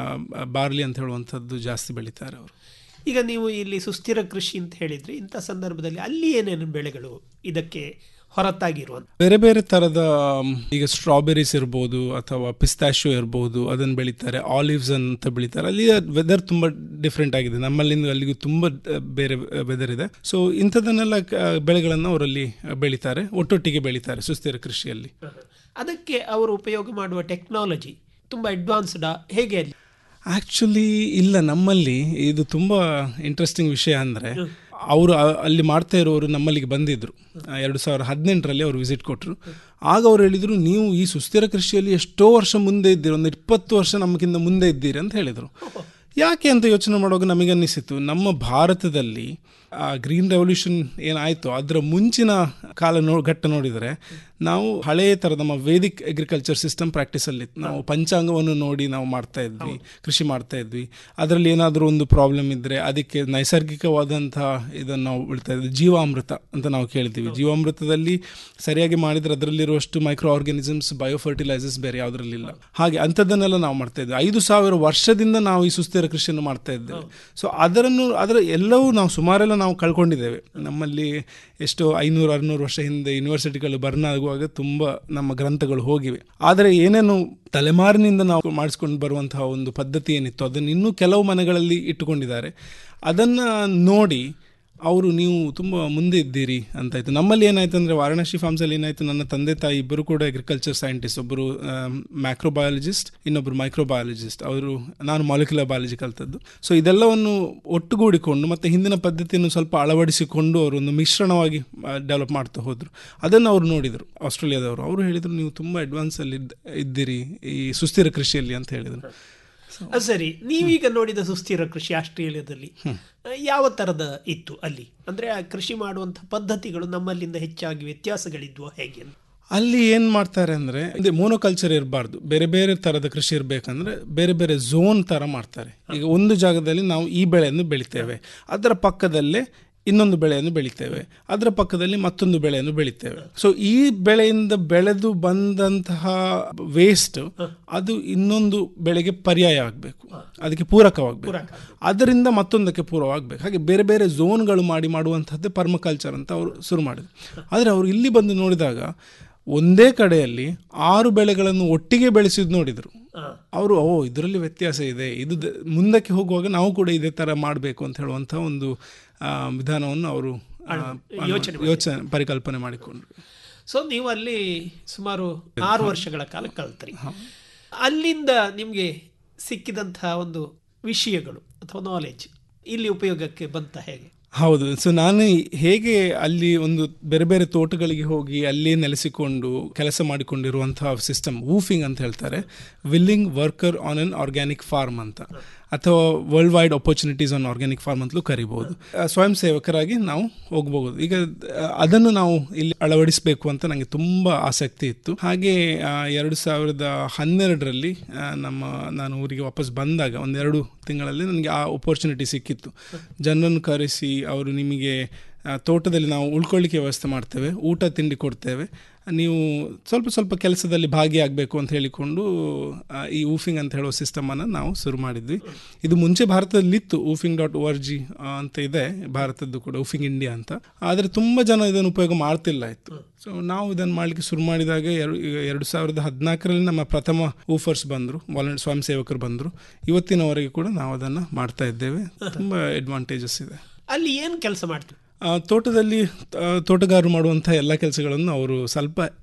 ಬಾರ್ಲಿ ಅಂತ ಹೇಳುವಂಥದ್ದು ಜಾಸ್ತಿ ಬೆಳೀತಾರೆ ಅವರು ಈಗ ನೀವು ಇಲ್ಲಿ ಸುಸ್ಥಿರ ಕೃಷಿ ಅಂತ ಹೇಳಿದ್ರಿ ಇಂಥ ಸಂದರ್ಭದಲ್ಲಿ ಅಲ್ಲಿ ಏನೇನು ಬೆಳೆಗಳು ಇದಕ್ಕೆ ಹೊರತಾಗಿರುವಂಥ ಬೇರೆ ಬೇರೆ ಥರದ ಮ್, ಈಗ ಸ್ಟ್ರಾಬೆರೀಸ್ ಇರ್ಬೋದು ಅಥವಾ ಪಿಸ್ತಾಶಿಯೋ ಇರ್ಬೋದು ಅದನ್ನು ಬೆಳೀತಾರೆ ಆಲಿವ್ಸ್ ಅಂತ ಬೆಳೀತಾರೆ ಅಲ್ಲಿ ವೆದರ್ ತುಂಬ ಡಿಫ್ರೆಂಟ್ ಆಗಿದೆ ನಮ್ಮಲ್ಲಿಂದ ಅಲ್ಲಿಗೂ ತುಂಬ ಆ, ಬೇರೆ ವೆದರ್ ಇದೆ ಸೊ ಇಂಥದನ್ನೆಲ್ಲ ಕ- ಬೆಳೆಗಳನ್ನು ಅವರಲ್ಲಿ ಬೆಳೀತಾರೆ ಒಟ್ಟೊಟ್ಟಿಗೆ ಬೆಳೀತಾರೆ ಸುಸ್ಥಿರ ಕೃಷಿಯಲ್ಲಿ ಅದಕ್ಕೆ ಅವರು ಉಪಯೋಗ ಮಾಡುವ ಟೆಕ್ನಾಲಜಿ ತುಂಬ ಅಡ್ವಾನ್ಸ್ಡ್ ಹೇಗೆ ಅಲ್ಲಿ ಆ್ಯಕ್ಚುಲಿ ಇಲ್ಲ ನಮ್ಮಲ್ಲಿ ಇದು ತುಂಬ ಇಂಟ್ರೆಸ್ಟಿಂಗ್ ವಿಷಯ ಅಂದರೆ ಅವರು ಆ- ಅಲ್ಲಿ ಮಾಡ್ತಾ ಇರೋರು ನಮ್ಮಲ್ಲಿಗೆ ಬಂದಿದ್ದರು ಎರಡು ಸಾವಿರ ಹದಿನೆಂಟರಲ್ಲಿ ಅವರು ವಿಸಿಟ್ ಕೊಟ್ಟರು ಆಗ ಅವ್ರು ಹೇಳಿದರು ನೀವು ಈ ಸುಸ್ಥಿರ ಕೃಷಿಯಲ್ಲಿ ಎಷ್ಟೋ ವರ್ಷ ಮುಂದೆ ಇದ್ದೀರಿ ಒಂದು ಇಪ್ಪತ್ತು ವರ್ಷ ನಮಗಿಂತ ಮುಂದೆ ಇದ್ದೀರಿ ಅಂತ ಹೇಳಿದರು ಯಾಕೆ ಅಂತ ಯೋಚನೆ ಮಾಡುವಾಗ ನಮಗೆ ಅನ್ನಿಸಿತು ನಮ್ಮ ಭಾರತದಲ್ಲಿ ಆ ಗ್ರೀನ್ ರೆವಲ್ಯೂಷನ್ ಏನಾಯಿತು ಅದರ ಮುಂಚಿನ ಕಾಲ ನೋ ಘಟ್ಟ ನೋಡಿದರೆ ನಾವು ಹಳೆಯ ಥರ ನಮ್ಮ ವೇದಿಕ್ ಅಗ್ರಿಕಲ್ಚರ್ ಸಿಸ್ಟಮ್ ಪ್ರಾಕ್ಟೀಸಲ್ಲಿ ನಾವು ಪಂಚಾಂಗವನ್ನು ನೋಡಿ ನಾವು ಮಾಡ್ತಾ ಇದ್ವಿ ಕೃಷಿ ಮಾಡ್ತಾ ಇದ್ವಿ ಅದರಲ್ಲಿ ಏನಾದರೂ ಒಂದು ಪ್ರಾಬ್ಲಮ್ ಇದ್ದರೆ ಅದಕ್ಕೆ ನೈಸರ್ಗಿಕವಾದಂತಹ ಇದನ್ನು ನಾವು ಬಿಡ್ತಾ ಇದ್ವಿ ಜೀವಾಮೃತ ಅಂತ ನಾವು ಕೇಳ್ತೀವಿ ಜೀವಾಮೃತದಲ್ಲಿ ಸರಿಯಾಗಿ ಮಾಡಿದರೆ ಅದರಲ್ಲಿರುವಷ್ಟು ಮೈಕ್ರೋ ಆರ್ಗಾನಿಸಮ್ಸ್ ಬಯೋಫರ್ಟಿಲೈಸರ್ಸ್ ಬೇರೆ ಯಾವುದರಲ್ಲಿಲ್ಲ ಹಾಗೆ ಅಂಥದ್ದನ್ನೆಲ್ಲ ನಾವು ಮಾಡ್ತಾ ಇದ್ವಿ ಐದು ಸಾವಿರ ವರ್ಷದಿಂದ ನಾವು ಈ ಸುಸ್ಥಿರ ಕೃಷಿಯನ್ನು ಮಾಡ್ತಾ ಇದ್ದೇವೆ ಸೊ ಅದರನ್ನು ಅದರ ಎಲ್ಲವೂ ನಾವು ಸುಮಾರೆಲ್ಲ ನಾವು ಕಳ್ಕೊಂಡಿದ್ದೇವೆ ನಮ್ಮಲ್ಲಿ ಎಷ್ಟೋ ಐನೂರು ಅರುನೂರು ವರ್ಷ ಹಿಂದೆ ಯೂನಿವರ್ಸಿಟಿಗಳು ಬರ್ನ್ ಆಗುವಾಗ ತುಂಬ ನಮ್ಮ ಗ್ರಂಥಗಳು ಹೋಗಿವೆ ಆದರೆ ಏನೇನು ತಲೆಮಾರಿನಿಂದ ನಾವು ಮಾಡಿಸ್ಕೊಂಡು ಬರುವಂತಹ ಒಂದು ಪದ್ಧತಿ ಏನಿತ್ತು ಅದನ್ನು ಇನ್ನೂ ಕೆಲವು ಮನೆಗಳಲ್ಲಿ ಇಟ್ಟುಕೊಂಡಿದ್ದಾರೆ ಅದನ್ನು ನೋಡಿ ಅವರು ನೀವು ತುಂಬ ಮುಂದೆ ಇದ್ದೀರಿ ಅಂತಾಯ್ತು ನಮ್ಮಲ್ಲಿ ಏನಾಯ್ತು ಅಂದರೆ ವಾರಣಾಸಿ ಫಾರ್ಮ್ಸಲ್ಲಿ ಏನಾಯ್ತು ನನ್ನ ತಂದೆ ತಾಯಿ ಇಬ್ಬರು ಕೂಡ ಅಗ್ರಿಕಲ್ಚರ್ ಸೈಂಟಿಸ್ಟ್ ಒಬ್ಬರು ಮ್ಯಾಕ್ರೋಬಯಾಲಜಿಸ್ಟ್ ಇನ್ನೊಬ್ಬರು ಮೈಕ್ರೋಬಯಾಲಜಿಸ್ಟ್ ಅವರು ನಾನು ಮಾಲಿಕ್ಯುಲರ್ ಬಯಾಲಜಿ ಕಲ್ತದ್ದು ಸೊ ಇದೆಲ್ಲವನ್ನು ಒಟ್ಟುಗೂಡಿಕೊಂಡು ಮತ್ತು ಹಿಂದಿನ ಪದ್ಧತಿಯನ್ನು ಸ್ವಲ್ಪ ಅಳವಡಿಸಿಕೊಂಡು ಅವರು ಒಂದು ಮಿಶ್ರಣವಾಗಿ ಡೆವಲಪ್ ಮಾಡ್ತಾ ಹೋದರು ಅದನ್ನು ಅವರು ನೋಡಿದರು ಆಸ್ಟ್ರೇಲಿಯಾದವರು ಅವರು ಹೇಳಿದರು ನೀವು ತುಂಬ ಅಡ್ವಾನ್ಸಲ್ಲಿ ಇದ್ದೀರಿ ಈ ಸುಸ್ಥಿರ ಕೃಷಿಯಲ್ಲಿ ಅಂತ ಹೇಳಿದರು ಅದು ಸರಿ ನೀವೀಗ ನೋಡಿದ ಸುಸ್ಥಿರ ಕೃಷಿ ಆಸ್ಟ್ರೇಲಿಯಾದಲ್ಲಿ ಯಾವ ಥರದ ಇತ್ತು ಅಲ್ಲಿ ಅಂದರೆ ಆ ಕೃಷಿ ಮಾಡುವಂಥ ಪದ್ಧತಿಗಳು ನಮ್ಮಲ್ಲಿಂದ ಹೆಚ್ಚಾಗಿ ವ್ಯತ್ಯಾಸಗಳಿದ್ವು ಹೇಗೆ ಅಂತ ಅಲ್ಲಿ ಏನು ಮಾಡ್ತಾರೆ ಅಂದರೆ ಇದು ಮೋನೋಕಲ್ಚರ್ ಇರಬಾರ್ದು ಬೇರೆ ಬೇರೆ ಥರದ ಕೃಷಿ ಇರಬೇಕಂದ್ರೆ ಬೇರೆ ಬೇರೆ ಝೋನ್ ಥರ ಮಾಡ್ತಾರೆ ಈಗ ಒಂದು ಜಾಗದಲ್ಲಿ ನಾವು ಈ ಬೆಳೆಯನ್ನು ಬೆಳಿತೇವೆ ಅದರ ಪಕ್ಕದಲ್ಲೇ ಇನ್ನೊಂದು ಬೆಳೆಯನ್ನು ಬೆಳಿತೇವೆ ಅದರ ಪಕ್ಕದಲ್ಲಿ ಮತ್ತೊಂದು ಬೆಳೆಯನ್ನು ಬೆಳಿತೇವೆ ಸೊ ಈ ಬೆಳೆಯಿಂದ ಬೆಳೆದು ಬಂದಂತಹ ವೇಸ್ಟ್ ಅದು ಇನ್ನೊಂದು ಬೆಳೆಗೆ ಪರ್ಯಾಯ ಆಗಬೇಕು ಅದಕ್ಕೆ ಪೂರಕವಾಗಬೇಕು ಅದರಿಂದ ಮತ್ತೊಂದಕ್ಕೆ ಪೂರವಾಗಬೇಕು ಹಾಗೆ ಬೇರೆ ಬೇರೆ ಝೋನ್ಗಳು ಮಾಡಿ ಮಾಡುವಂಥದ್ದೇ ಪರ್ಮಕಲ್ಚರ್ ಅಂತ ಅವರು ಶುರು ಮಾಡಿದ್ರು ಆದರೆ ಅವರು ಇಲ್ಲಿ ಬಂದು ನೋಡಿದಾಗ ಒಂದೇ ಕಡೆಯಲ್ಲಿ ಆರು ಬೆಳೆಗಳನ್ನು ಒಟ್ಟಿಗೆ ಬೆಳೆಸಿದ್ ನೋಡಿದರು ಅವರು ಓ ಇದರಲ್ಲಿ ವ್ಯತ್ಯಾಸ ಇದೆ ಇದು ದ- ಮುಂದಕ್ಕೆ ಹೋಗುವಾಗ ನಾವು ಕೂಡ ಇದೇ ಥರ ಮಾಡಬೇಕು ಅಂತ ಹೇಳುವಂಥ ಒಂದು ಆ, ವಿಧಾನವನ್ನು ಅವರು ಆ, ಯೋಚನೆ ಯೋಚನೆ ಪರಿಕಲ್ಪನೆ ಮಾಡಿಕೊಂಡ್ರು ಸೊ ನೀವು ಅಲ್ಲಿ ಸುಮಾರು ಆರು ವರ್ಷಗಳ ಕಾಲ ಕಲ್ತ್ರಿ ಅಲ್ಲಿಂದ ನಿಮಗೆ ಸಿಕ್ಕಿದಂತಹ ಒಂದು ವಿಷಯಗಳು ಅಥವಾ ನಾಲೆಜ್ ಇಲ್ಲಿ ಉಪಯೋಗಕ್ಕೆ ಬಂತ ಹೇಗೆ ಹೌದು ಸೊ ನಾನು ಹೇಗೆ ಅಲ್ಲಿ ಒಂದು ಬೇರೆ ಬೇರೆ ತೋಟಗಳಿಗೆ ಹೋಗಿ ಅಲ್ಲೇ ನೆಲೆಸಿಕೊಂಡು ಕೆಲಸ ಮಾಡಿಕೊಂಡಿರುವಂತಹ ಸಿಸ್ಟಮ್ ವೂಫಿಂಗ್ ಅಂತ ಹೇಳ್ತಾರೆ willing worker on an organic farm ಅಂತ ಅಥವಾ world wide opportunities on organic farm ಅಂತಲೂ ಕರಿಬೋದು ಆ, ಸ್ವಯಂ ಸೇವಕರಾಗಿ ನಾವು ಹೋಗ್ಬೋದು ಈಗ ಆ, ಅದನ್ನು ನಾವು ಇಲ್ಲಿ ಅಳವಡಿಸಬೇಕು ಅಂತ ನನಗೆ ತುಂಬ ಆಸಕ್ತಿ ಇತ್ತು ಹಾಗೆ ಆ, ಎರಡು ಸಾವಿರದ ಹನ್ನೆರಡರಲ್ಲಿ ಆ, ನಮ್ಮ ನಾನು ಊರಿಗೆ ವಾಪಸ್ ಬಂದಾಗ ಒಂದೆರಡು ತಿಂಗಳಲ್ಲಿ ನನಗೆ ಆ ಅಪರ್ಚುನಿಟಿ ಸಿಕ್ಕಿತ್ತು ಜನರನ್ನು ಕರೆಸಿ ಅವರು ನಿಮಗೆ ಆ, ತೋಟದಲ್ಲಿ ನಾವು ಉಳ್ಕೊಳ್ಳಿಕ್ಕೆ ವ್ಯವಸ್ಥೆ ಮಾಡ್ತೇವೆ ಊಟ ತಿಂಡಿ ಕೊಡ್ತೇವೆ ನೀವು ಸ್ವಲ್ಪ ಸ್ವಲ್ಪ ಕೆಲಸದಲ್ಲಿ ಭಾಗಿಯಾಗಬೇಕು ಅಂತ ಹೇಳಿಕೊಂಡು ಆ, ಈ ಊಫಿಂಗ್ ಅಂತ ಹೇಳೋ ಸಿಸ್ಟಮನ್ನು ನಾವು ಶುರು ಮಾಡಿದ್ವಿ ಇದು ಮುಂಚೆ ಭಾರತದಲ್ಲಿತ್ತು woofing dot O R G ಅಂತ ಇದೆ ಭಾರತದ್ದು ಕೂಡ ಊಫಿಂಗ್ ಇಂಡಿಯಾ ಅಂತ ಆದರೆ ತುಂಬ ಜನ ಇದನ್ನು ಉಪಯೋಗ ಮಾಡ್ತಿಲ್ಲ ಇತ್ತು ಸೊ ನಾವು ಇದನ್ನು ಮಾಡಲಿಕ್ಕೆ ಶುರು ಮಾಡಿದಾಗ ಎರಡು ಎರಡು ಸಾವಿರದ ಹದಿನಾಲ್ಕರಲ್ಲಿ ನಮ್ಮ ಪ್ರಥಮ ಊಫರ್ಸ್ ಬಂದರು ವಾಲಂಟ್ ಸ್ವಯಂ ಸೇವಕರು ಬಂದರು ಇವತ್ತಿನವರೆಗೆ ಕೂಡ ನಾವು ಅದನ್ನು ಮಾಡ್ತಾ ಇದ್ದೇವೆ ತುಂಬ ಅಡ್ವಾಂಟೇಜಸ್ ಇದೆ ಅಲ್ಲಿ ಏನು ಕೆಲಸ ಮಾಡ್ತೀವಿ ಆ, ತೋಟದಲ್ಲಿ ಆ, ತೋಟಗಾರರು ಮಾಡುವಂಥ ಎಲ್ಲ ಕೆಲಸಗಳನ್ನು ಅವರು ಸ್ವಲ್ಪ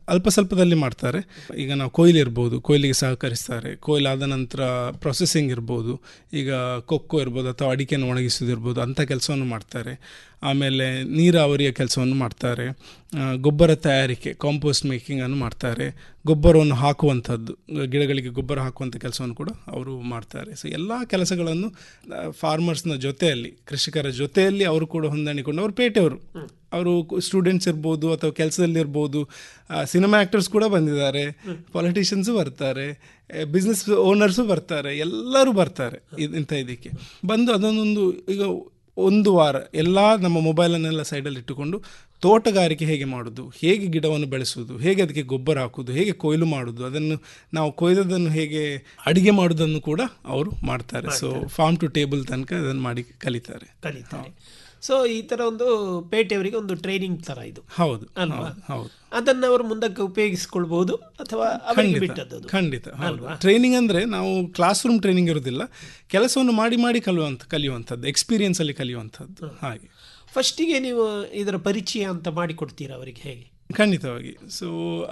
ಅಲ್ಪ ಸ್ವಲ್ಪದಲ್ಲಿ ಮಾಡ್ತಾರೆ ಈಗ ನಾವು ಕೊಯ್ಲು ಇರ್ಬೋದು ಕೊಯ್ಲಿಗೆ ಸಹಕರಿಸ್ತಾರೆ ಕೊಯ್ಲಾದ ನಂತರ ಪ್ರೊಸೆಸಿಂಗ್ ಇರ್ಬೋದು ಈಗ ಕೊಕ್ಕೋ ಇರ್ಬೋದು ಅಥವಾ ಅಡಿಕೆಯನ್ನು ಒಣಗಿಸೋದಿರ್ಬೋದು ಅಂಥ ಕೆಲಸವನ್ನು ಮಾಡ್ತಾರೆ ಆಮೇಲೆ ನೀರಾವರಿಯ ಕೆಲಸವನ್ನು ಮಾಡ್ತಾರೆ ಆ, ಗೊಬ್ಬರ ತಯಾರಿಕೆ ಕಾಂಪೋಸ್ಟ್ ಮೇಕಿಂಗನ್ನು ಮಾಡ್ತಾರೆ ಗೊಬ್ಬರವನ್ನು ಹಾಕುವಂಥದ್ದು ಗಿಡಗಳಿಗೆ ಗೊಬ್ಬರ ಹಾಕುವಂಥ ಕೆಲಸವನ್ನು ಕೂಡ ಅವರು ಮಾಡ್ತಾರೆ ಸೊ ಎಲ್ಲ ಕೆಲಸಗಳನ್ನು ಫಾರ್ಮರ್ಸ್ನ ಜೊತೆಯಲ್ಲಿ ಕೃಷಿಕರ ಜೊತೆಯಲ್ಲಿ ಅವರು ಕೂಡ ಹೊಂದಾಣಿಕೊಂಡು ಅವರು ಪೇಟೆಯವರು ಅವರು ಸ್ಟೂಡೆಂಟ್ಸ್ ಇರ್ಬೋದು ಅಥವಾ ಕೆಲಸದಲ್ಲಿ ಇರ್ಬೋದು ಸಿನಿಮಾ ಆ್ಯಕ್ಟರ್ಸ್ ಕೂಡ ಬಂದಿದ್ದಾರೆ ಪೊಲಿಟಿಷಿಯನ್ಸು ಬರ್ತಾರೆ ಬಿಸ್ನೆಸ್ ಓನರ್ಸು ಬರ್ತಾರೆ ಎಲ್ಲರೂ ಬರ್ತಾರೆ ಇದ್- ಇಂಥ ಇದಕ್ಕೆ ಬಂದು ಅದನ್ನೊಂದು ಈಗ ಒಂದು ವಾರ ಎಲ್ಲ ನಮ್ಮ ಮೊಬೈಲನ್ನೆಲ್ಲ ಸೈಡಲ್ಲಿ ಇಟ್ಟುಕೊಂಡು ತೋಟಗಾರಿಕೆ ಹೇಗೆ ಮಾಡೋದು ಹೇಗೆ ಗಿಡವನ್ನು ಬೆಳೆಸುವುದು ಹೇಗೆ ಅದಕ್ಕೆ ಗೊಬ್ಬರ ಹಾಕುವುದು ಹೇಗೆ ಕೊಯ್ಲು ಮಾಡೋದು ಅದನ್ನು ನಾವು ಕೊಯ್ದದನ್ನು ಹೇಗೆ ಅಡಿಗೆ ಮಾಡೋದನ್ನು ಕೂಡ ಅವರು ಮಾಡ್ತಾರೆ ಸೊ ಫಾರ್ಮ್ ಟು ಟೇಬಲ್ ತನಕ ಅದನ್ನು ಮಾಡಿ ಕಲಿತಾರೆ ಕಲಿತಾರೆ ಸೊ ಈ ತರ ಒಂದು ಪೇಟೆಯವರಿಗೆ ಒಂದು ಟ್ರೈನಿಂಗ್ ತರ ಇದು ಹೌದು ಅಲ್ವಾ ಹೌದು, ಹೌದು ಅದನ್ನ ಅವರು ಮುಂದಕ್ಕೆ ಉಪಯೋಗಿಸಿಕೊಳ್ಬಹುದು ಅಥವಾ ಅವರಿಗೆ ಖಂಡಿತ ಬಿಟ್ಟದ್ದು ಅದು. ಖಂಡಿತ ಹೌದು ಅಲ್ವಾ ಟ್ರೈನಿಂಗ್ ಅಂದ್ರೆ ನಾವು ಕ್ಲಾಸ್ ರೂಮ್ ಟ್ರೈನಿಂಗ್ ಇರೋದಿಲ್ಲ ಕೆಲಸವನ್ನು ಮಾಡಿ ಮಾಡಿ ಕಲಿಯುವಂಥ ಕಲಿಯುವಂಥದ್ದು ಎಕ್ಸ್ಪೀರಿಯನ್ಸ್ ಅಲ್ಲಿ ಕಲಿಯುವಂಥದ್ದು ಹಾಗೆ ಫಸ್ಟಿಗೆ ನೀವು ಇದರ ಪರಿಚಯ ಅಂತ ಮಾಡಿಕೊಡ್ತೀರಾ ಅವರಿಗೆ ಹೇಗೆ ಖಂಡಿತವಾಗಿ ಸೊ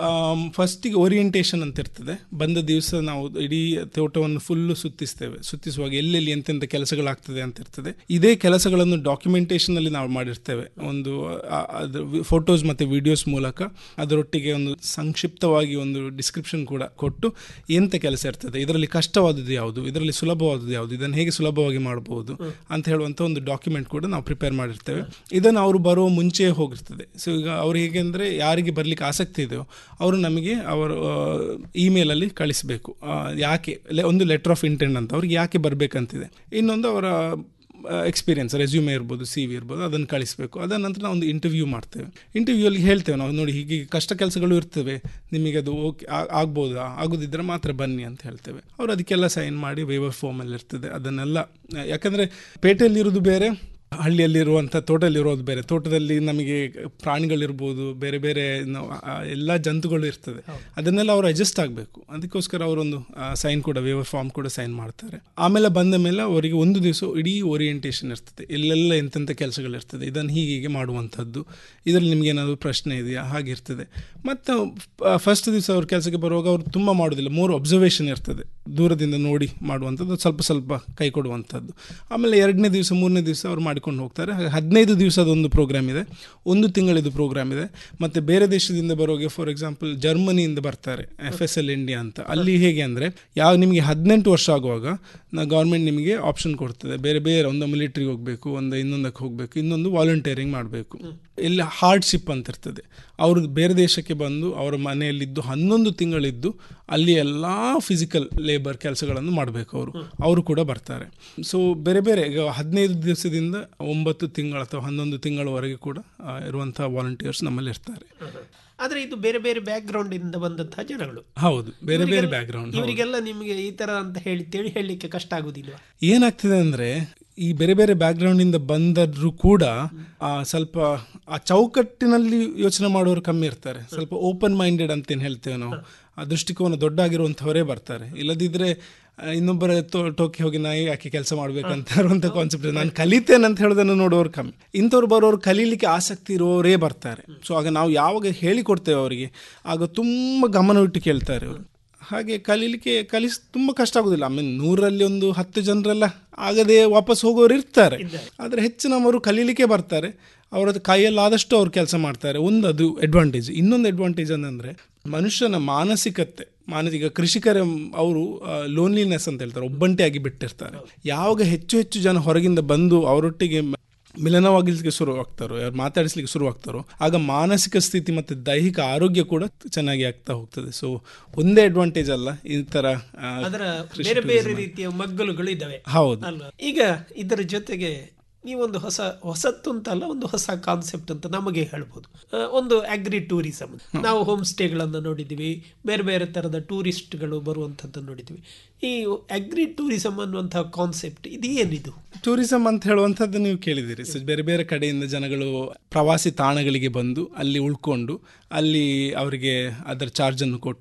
ಫಸ್ಟಿಗೆ ಓರಿಯೆಂಟೇಷನ್ ಅಂತ ಇರ್ತದೆ ಬಂದ ದಿವಸ ನಾವು ಇಡೀ ತೋಟವನ್ನು ಫುಲ್ಲು ಸುತ್ತಿಸ್ತೇವೆ ಸುತ್ತಿಸುವಾಗ ಎಲ್ಲೆಲ್ಲಿ ಎಂತೆಂಥ ಕೆಲಸಗಳಾಗ್ತದೆ ಅಂತ ಇರ್ತದೆ ಇದೇ ಕೆಲಸಗಳನ್ನು ಡಾಕ್ಯುಮೆಂಟೇಷನ್ ಅಲ್ಲಿ ನಾವು ಮಾಡಿರ್ತೇವೆ ಒಂದು ಆ, ಅದ್ರ ಫೋಟೋಸ್ ಮತ್ತು ವಿಡಿಯೋಸ್ ಮೂಲಕ ಅದರೊಟ್ಟಿಗೆ ಒಂದು ಸಂಕ್ಷಿಪ್ತವಾಗಿ ಒಂದು ಡಿಸ್ಕ್ರಿಪ್ಷನ್ ಕೂಡ ಕೊಟ್ಟು ಎಂಥ ಕೆಲಸ ಇರ್ತದೆ ಇದರಲ್ಲಿ ಕಷ್ಟವಾದದ್ದು ಯಾವುದು ಇದರಲ್ಲಿ ಸುಲಭವಾದದ್ದು ಯಾವುದು ಇದನ್ನು ಹೇಗೆ ಸುಲಭವಾಗಿ ಮಾಡಬಹುದು ಅಂತ ಹೇಳುವಂಥ ಒಂದು ಡಾಕ್ಯುಮೆಂಟ್ ಕೂಡ ನಾವು ಪ್ರಿಪೇರ್ ಮಾಡಿರ್ತೇವೆ ಇದನ್ನು ಅವರು ಬರುವ ಮುಂಚೆ ಹೋಗಿರ್ತದೆ ಸೊ ಈಗ ಅವ್ರು ಹೇಗೆ ಅಂದರೆ ಯಾರಿಗೆ ಬರಲಿಕ್ಕೆ ಆಸಕ್ತಿ ಇದೆಯೋ ಅವರು ನಮಗೆ ಅವರು ಇಮೇಲಲ್ಲಿ ಕಳಿಸಬೇಕು ಯಾಕೆ ಲೆ- ಒಂದು ಲೆಟರ್ ಆಫ್ ಇಂಟೆಂಟ್ ಅಂತ ಅವ್ರಿಗೆ ಯಾಕೆ ಬರಬೇಕಂತಿದೆ ಇನ್ನೊಂದು ಅವರ ಎಕ್ಸ್ಪೀರಿಯನ್ಸ್ ರೆಸ್ಯೂಮೆ ಇರ್ಬೋದು ಸಿ ವಿ ಇರ್ಬೋದು ಅದನ್ನು ಕಳಿಸಬೇಕು ಅದರ ನಂತರ ನಾವು ಒಂದು ಇಂಟರ್ವ್ಯೂ ಮಾಡ್ತೇವೆ ಇಂಟರ್ವ್ಯೂಲ್ಲಿ ಹೇಳ್ತೇವೆ ನಾವು ನೋಡಿ ಹೀಗೆ ಕಷ್ಟ ಕೆಲಸಗಳು ಇರ್ತವೆ ನಿಮಗೆ ಅದು ಓಕೆ ಆಗ್ಬೋದಾ ಆಗೋದಿದ್ರೆ ಮಾತ್ರ ಬನ್ನಿ ಅಂತ ಹೇಳ್ತೇವೆ ಅವ್ರು ಅದಕ್ಕೆಲ್ಲ ಸೈನ್ ಮಾಡಿ ವೇವರ್ ಫಾರ್ಮಲ್ಲಿ ಇರ್ತದೆ ಅದನ್ನೆಲ್ಲ ಯಾಕಂದರೆ ಪೇಟೆಯಲ್ಲಿರೋದು ಬೇರೆ ಹಳ್ಳಿಯಲ್ಲಿರುವಂಥ ತೋಟದಲ್ಲಿರೋದು ಬೇರೆ ತೋಟದಲ್ಲಿ ನಮಗೆ ಪ್ರಾಣಿಗಳಿರ್ಬೋದು ಬೇರೆ ಬೇರೆ ನಾವು, ಆ, ಎಲ್ಲ ಜಂತುಗಳು ಇರ್ತದೆ ಅದನ್ನೆಲ್ಲ ಅವರು ಅಡ್ಜಸ್ಟ್ ಆಗಬೇಕು ಅದಕ್ಕೋಸ್ಕರ ಅವರೊಂದು ಸೈನ್ ಕೂಡ ವೇವರ್ ಫಾರ್ಮ್ ಕೂಡ ಸೈನ್ ಮಾಡ್ತಾರೆ ಆಮೇಲೆ ಬಂದ ಮೇಲೆ ಅವರಿಗೆ ಒಂದು ದಿವಸ ಇಡೀ ಓರಿಯೆಂಟೇಷನ್ ಇರ್ತದೆ ಎಲ್ಲೆಲ್ಲ ಎಂತೆಂಥ ಕೆಲಸಗಳಿರ್ತದೆ ಇದನ್ನು ಹೀಗೆ ಹೀಗೆ ಮಾಡುವಂಥದ್ದು ಇದರಲ್ಲಿ ನಿಮ್ಗೆ ಏನಾದರೂ ಪ್ರಶ್ನೆ ಇದೆಯಾ ಹಾಗಿರ್ತದೆ ಮತ್ತು ಫಸ್ಟ್ ದಿವಸ ಅವ್ರ ಕೆಲಸಕ್ಕೆ ಬರುವಾಗ ಅವರು ತುಂಬ ಮಾಡೋದಿಲ್ಲ ಮೂರು ಅಬ್ಸರ್ವೇಷನ್ ಇರ್ತದೆ ದೂರದಿಂದ ನೋಡಿ ಮಾಡುವಂಥದ್ದು ಸ್ವಲ್ಪ ಸ್ವಲ್ಪ ಕೈ ಕೊಡುವಂಥದ್ದು ಆಮೇಲೆ ಎರಡನೇ ದಿವಸ ಮೂರನೇ ದಿವಸ ಅವ್ರು ಮಾಡಿಕೊಂಡು ಹೋಗ್ತಾರೆ ಹಾಗೆ ಹದಿನೈದು ದಿವಸದ ಒಂದು ಪ್ರೋಗ್ರಾಮ್ ಇದೆ ಒಂದು ತಿಂಗಳಿದು ಪ್ರೋಗ್ರಾಮ್ ಇದೆ ಮತ್ತು ಬೇರೆ ದೇಶದಿಂದ ಬರೋಗೆ ಫಾರ್ ಎಕ್ಸಾಂಪಲ್ ಜರ್ಮನಿಯಿಂದ ಬರ್ತಾರೆ ಎಫ್ ಎಸ್ ಎಲ್ ಇಂಡಿಯಾ ಅಂತ ಅಲ್ಲಿ ಹೇಗೆ ಅಂದರೆ ಯಾವ ನಿಮಗೆ ಹದಿನೆಂಟು ವರ್ಷ ಆಗುವಾಗ ನಾ ಗೌರ್ಮೆಂಟ್ ನಿಮಗೆ ಆಪ್ಷನ್ ಕೊಡ್ತದೆ ಬೇರೆ ಬೇರೆ ಒಂದು ಮಿಲಿಟ್ರಿಗೆ ಹೋಗಬೇಕು ಒಂದು ಇನ್ನೊಂದಕ್ಕೆ ಹೋಗಬೇಕು ಇನ್ನೊಂದು ವಾಲಂಟಿಯರಿಂಗ್ ಮಾಡಬೇಕು ಇಲ್ಲಿ ಹಾರ್ಡ್ಶಿಪ್ ಅಂತ ಇರ್ತದೆ ಅವರು ಬೇರೆ ದೇಶಕ್ಕೆ ಬಂದು ಅವರ ಮನೆಯಲ್ಲಿದ್ದು ಹನ್ನೊಂದು ತಿಂಗಳಿದ್ದು ಅಲ್ಲಿ ಎಲ್ಲ ಫಿಸಿಕಲ್ ಲೇಬರ್ ಕೆಲಸಗಳನ್ನು ಮಾಡಬೇಕು ಅವರು ಅವರು ಕೂಡ ಬರ್ತಾರೆ ಸೊ ಬೇರೆ ಬೇರೆ ಈಗ ಹದಿನೈದು ದಿವಸದಿಂದ ಒಂಬತ್ತು ತಿಂಗಳು ಅಥವಾ ಹನ್ನೊಂದು ತಿಂಗಳವರೆಗೆ ಕೂಡ ಆ, ಇರುವಂತಹ ವಾಲಂಟಿಯರ್ಸ್ ನಮ್ಮಲ್ಲಿ ಇರ್ತಾರೆ ಆದ್ರೆ ಇದು ಬೇರೆ ಬೇರೆ ಬ್ಯಾಕ್ ಗ್ರೌಂಡ್ ಇಂದ ಬಂದಂತಹ ಜನಗಳು ಹೌದು ಬೇರೆ ಬೇರೆ ಇವರಿಗೆಲ್ಲ- ಬ್ಯಾಕ್ಗ್ರೌಂಡ್ ಇವರಿಗೆಲ್ಲ ನಿಮಗೆ ಈ ತರ ಅಂತ ಹೇಳಿ ತಿಳಿ ಹೇಳಲಿಕ್ಕೆ ಕಷ್ಟ ಆಗುದಿಲ್ವಾ ಏನಾಗ್ತದೆ ಅಂದ್ರೆ ಈ ಬೇರೆ ಬೇರೆ ಬ್ಯಾಕ್ಗ್ರೌಂಡ್ ಇಂದ ಬಂದರೂ ಕೂಡ ಆ ಸ್ವಲ್ಪ ಆ ಚೌಕಟ್ಟಿನಲ್ಲಿ ಯೋಚನೆ ಮಾಡೋರು ಕಮ್ಮಿ ಇರ್ತಾರೆ ಸ್ವಲ್ಪ ಓಪನ್ ಮೈಂಡೆಡ್ ಅಂತ ಏನ್ ಹೇಳ್ತೇವೆ ನಾವು ಆ ದೃಷ್ಟಿಕೋನ ದೊಡ್ಡ ಆಗಿರುವಂಥವರೇ ಬರ್ತಾರೆ ಇಲ್ಲದಿದ್ರೆ ಆ, ಇನ್ನೊಬ್ಬರ ತೋ- ಟೋಕಿ ಹೋಗಿ ನಾ ಯಾಕೆ ಕೆಲಸ ಮಾಡ್ಬೇಕಂತ ಇರುವಂಥ ಕಾನ್ಸೆಪ್ಟ್ ನಾನು ಕಲಿತೇನೆ ಅಂತ ಹೇಳೋದನ್ನು ನೋಡೋರು ಕಮ್ಮಿ ಇಂಥವ್ರು ಬರೋರು ಕಲೀಲಿಕ್ಕೆ ಆಸಕ್ತಿ ಇರುವವರೇ ಬರ್ತಾರೆ ಸೊ ಆಗ ನಾವು ಯಾವಾಗ ಹೇಳಿಕೊಡ್ತೇವೆ ಅವರಿಗೆ ಆಗ ತುಂಬ ಗಮನವಿಟ್ಟು ಕೇಳ್ತಾರೆ ಅವರು ಹಾಗೆ ಕಲೀಲಿಕ್ಕೆ ಕಲಿಸ್ ತುಂಬ ಕಷ್ಟ ಆಗೋದಿಲ್ಲ ಆಮೇಲೆ ನೂರಲ್ಲಿ ಒಂದು ಹತ್ತು ಜನರೆಲ್ಲ ಆಗದೆ ವಾಪಸ್ ಹೋಗೋರು ಇರ್ತಾರೆ ಆದರೆ ಹೆಚ್ಚಿನವರು ಕಲೀಲಿಕ್ಕೆ ಬರ್ತಾರೆ ಅವರದ್ದು ಕೈಯಲ್ಲಾದಷ್ಟು ಅವ್ರು ಕೆಲಸ ಮಾಡ್ತಾರೆ ಒಂದು ಅದು ಅಡ್ವಾಂಟೇಜ್ ಇನ್ನೊಂದು ಅಡ್ವಾಂಟೇಜ್ ಅಂತಂದರೆ ಮನುಷ್ಯನ ಮಾನಸಿಕತೆ ಮಾನಸಿಕ ಕೃಷಿಕರ ಅವರು ಲೋನ್ಲಿನೆಸ್ ಅಂತ ಹೇಳ್ತಾರೆ ಒಬ್ಬಂಟಿಯಾಗಿ ಬಿಟ್ಟಿರ್ತಾರೆ ಯಾವಾಗ ಹೆಚ್ಚು ಹೆಚ್ಚು ಜನ ಹೊರಗಿಂದ ಬಂದು ಅವರೊಟ್ಟಿಗೆ ಮ- ಮಿಲನವಾಗಲಿಕ್ಕೆ ಶುರುವಾಗ್ತಾರೋ ಯಾರು ಮಾತಾಡಿಸ್ಲಿಕ್ಕೆ ಶುರುವಾಗ್ತಾರೋ ಆಗ ಮಾನಸಿಕ ಸ್ಥಿತಿ ಮತ್ತು ದೈಹಿಕ ಆರೋಗ್ಯ ಕೂಡ ಚೆನ್ನಾಗಿ ಆಗ್ತಾ ಹೋಗ್ತದೆ ಸೊ ಒಂದೇ ಅಡ್ವಾಂಟೇಜ್ ಅಲ್ಲ ಈ ಥರ ಆ, ಅದರ ಕೃಷಿ ಬೇರೆ ಬೇರೆ tourism. ರೀತಿಯ ಮಗ್ಗಲುಗಳು ಇದ್ದಾವೆ ಹೌದು. ಅಲ್ವಾ ಈಗ ಇದರ ಜೊತೆಗೆ ನೀವೊಂದು ಹೊಸ ಹೊಸತ್ತು ಅಂತಲ್ಲ ಒಂದು ಹೊಸ ಕಾನ್ಸೆಪ್ಟ್ ಅಂತ ನಮಗೆ ಹೇಳ್ಬೋದು ಆ, ಒಂದು ಅಗ್ರಿ ಟೂರಿಸಮ್ ನಾವು ಹೋಮ್ ಸ್ಟೇಗಳನ್ನು ನೋಡಿದ್ದೀವಿ ಬೇರೆ ಬೇರೆ ಥರದ ಟೂರಿಸ್ಟ್ಗಳು ಬರುವಂಥದ್ದು ನೋಡಿದ್ದೀವಿ ಈ ಅಗ್ರಿ ಟೂರಿಸಮ್ ಅನ್ನುವಂಥ ಕಾನ್ಸೆಪ್ಟ್ ಇದು ಏನಿದು ಟೂರಿಸಂ ಅಂತ ಹೇಳುವಂಥದ್ದು ನೀವು ಕೇಳಿದ್ದೀರಿ ಸೊ ಬೇರೆ ಬೇರೆ ಕಡೆಯಿಂದ ಜನಗಳು ಪ್ರವಾಸಿ ತಾಣಗಳಿಗೆ ಬಂದು ಅಲ್ಲಿ ಉಳ್ಕೊಂಡು ಅಲ್ಲಿ ಅವರಿಗೆ ಅದರ ಚಾರ್ಜನ್ನು ಕೊಟ್ಟು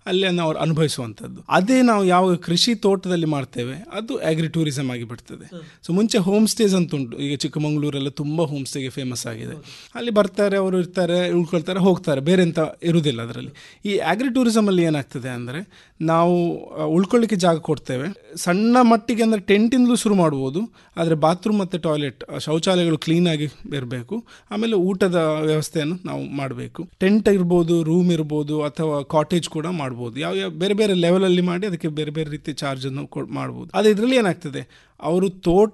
ಅಲ್ಲಿ ಅವ್ರು ಅನುಭವಿಸುವಂಥದ್ದು ಅದೇ ನಾವು ಯಾವ ಕೃಷಿ ತೋಟದಲ್ಲಿ ಮಾಡ್ತೇವೆ ಅದು ಆಗ್ರಿ ಟೂರಿಸಂ ಆಗಿ ಬಿಡ್ತದೆ ಸೊ ಮುಂಚೆ ಹೋಮ್ ಸ್ಟೇಸ್ ಅಂತ ಉಂಟು ಈಗ ಚಿಕ್ಕಮಗಳೂರೆಲ್ಲ ತುಂಬ ಹೋಮ್ ಸ್ಟೇಗೆ ಫೇಮಸ್ ಆಗಿದೆ ಅಲ್ಲಿ ಬರ್ತಾರೆ ಅವರು ಇರ್ತಾರೆ ಉಳ್ಕೊಳ್ತಾರೆ ಹೋಗ್ತಾರೆ ಬೇರೆ ಎಂತ ಇರುವುದಿಲ್ಲ ಅದರಲ್ಲಿ ಈ ಆಗ್ರಿ ಟೂರಿಸಮ್ ಅಲ್ಲಿ ಏನಾಗ್ತದೆ ಅಂದರೆ ನಾವು ಆ, ಉಳ್ಕೊಳ್ಳಿಕ್ಕೆ ಜಾಗ ಕೊಡ್ತೇವೆ ಸಣ್ಣ ಮಟ್ಟಿಗೆ ಅಂದರೆ ಟೆಂಟಿಂದಲೂ ಶುರು ಮಾಡ್ಬೋದು ಆದರೆ ಬಾತ್ರೂಮ್ ಮತ್ತು ಟಾಯ್ಲೆಟ್ ಶೌಚಾಲಯಗಳು ಕ್ಲೀನಾಗಿ ಇರಬೇಕು ಆಮೇಲೆ ಊಟದ ವ್ಯವಸ್ಥೆಯನ್ನು ನಾವು ಮಾಡಬೇಕು ಟೆಂಟ್ ಇರ್ಬೋದು ರೂಮ್ ಇರ್ಬೋದು ಅಥವಾ ಕಾಟೇಜ್ ಕೂಡ ಮಾಡ್ಬೋದು ಯಾವ ಯಾವ ಬೇರೆ ಬೇರೆ ಲೆವೆಲಲ್ಲಿ ಮಾಡಿ ಅದಕ್ಕೆ ಬೇರೆ ಬೇರೆ ರೀತಿ ಚಾರ್ಜನ್ನು ಕೊ ಮಾಡ್ಬೋದು ಆದರೆ ಇದರಲ್ಲಿ ಏನಾಗ್ತದೆ ಅವರು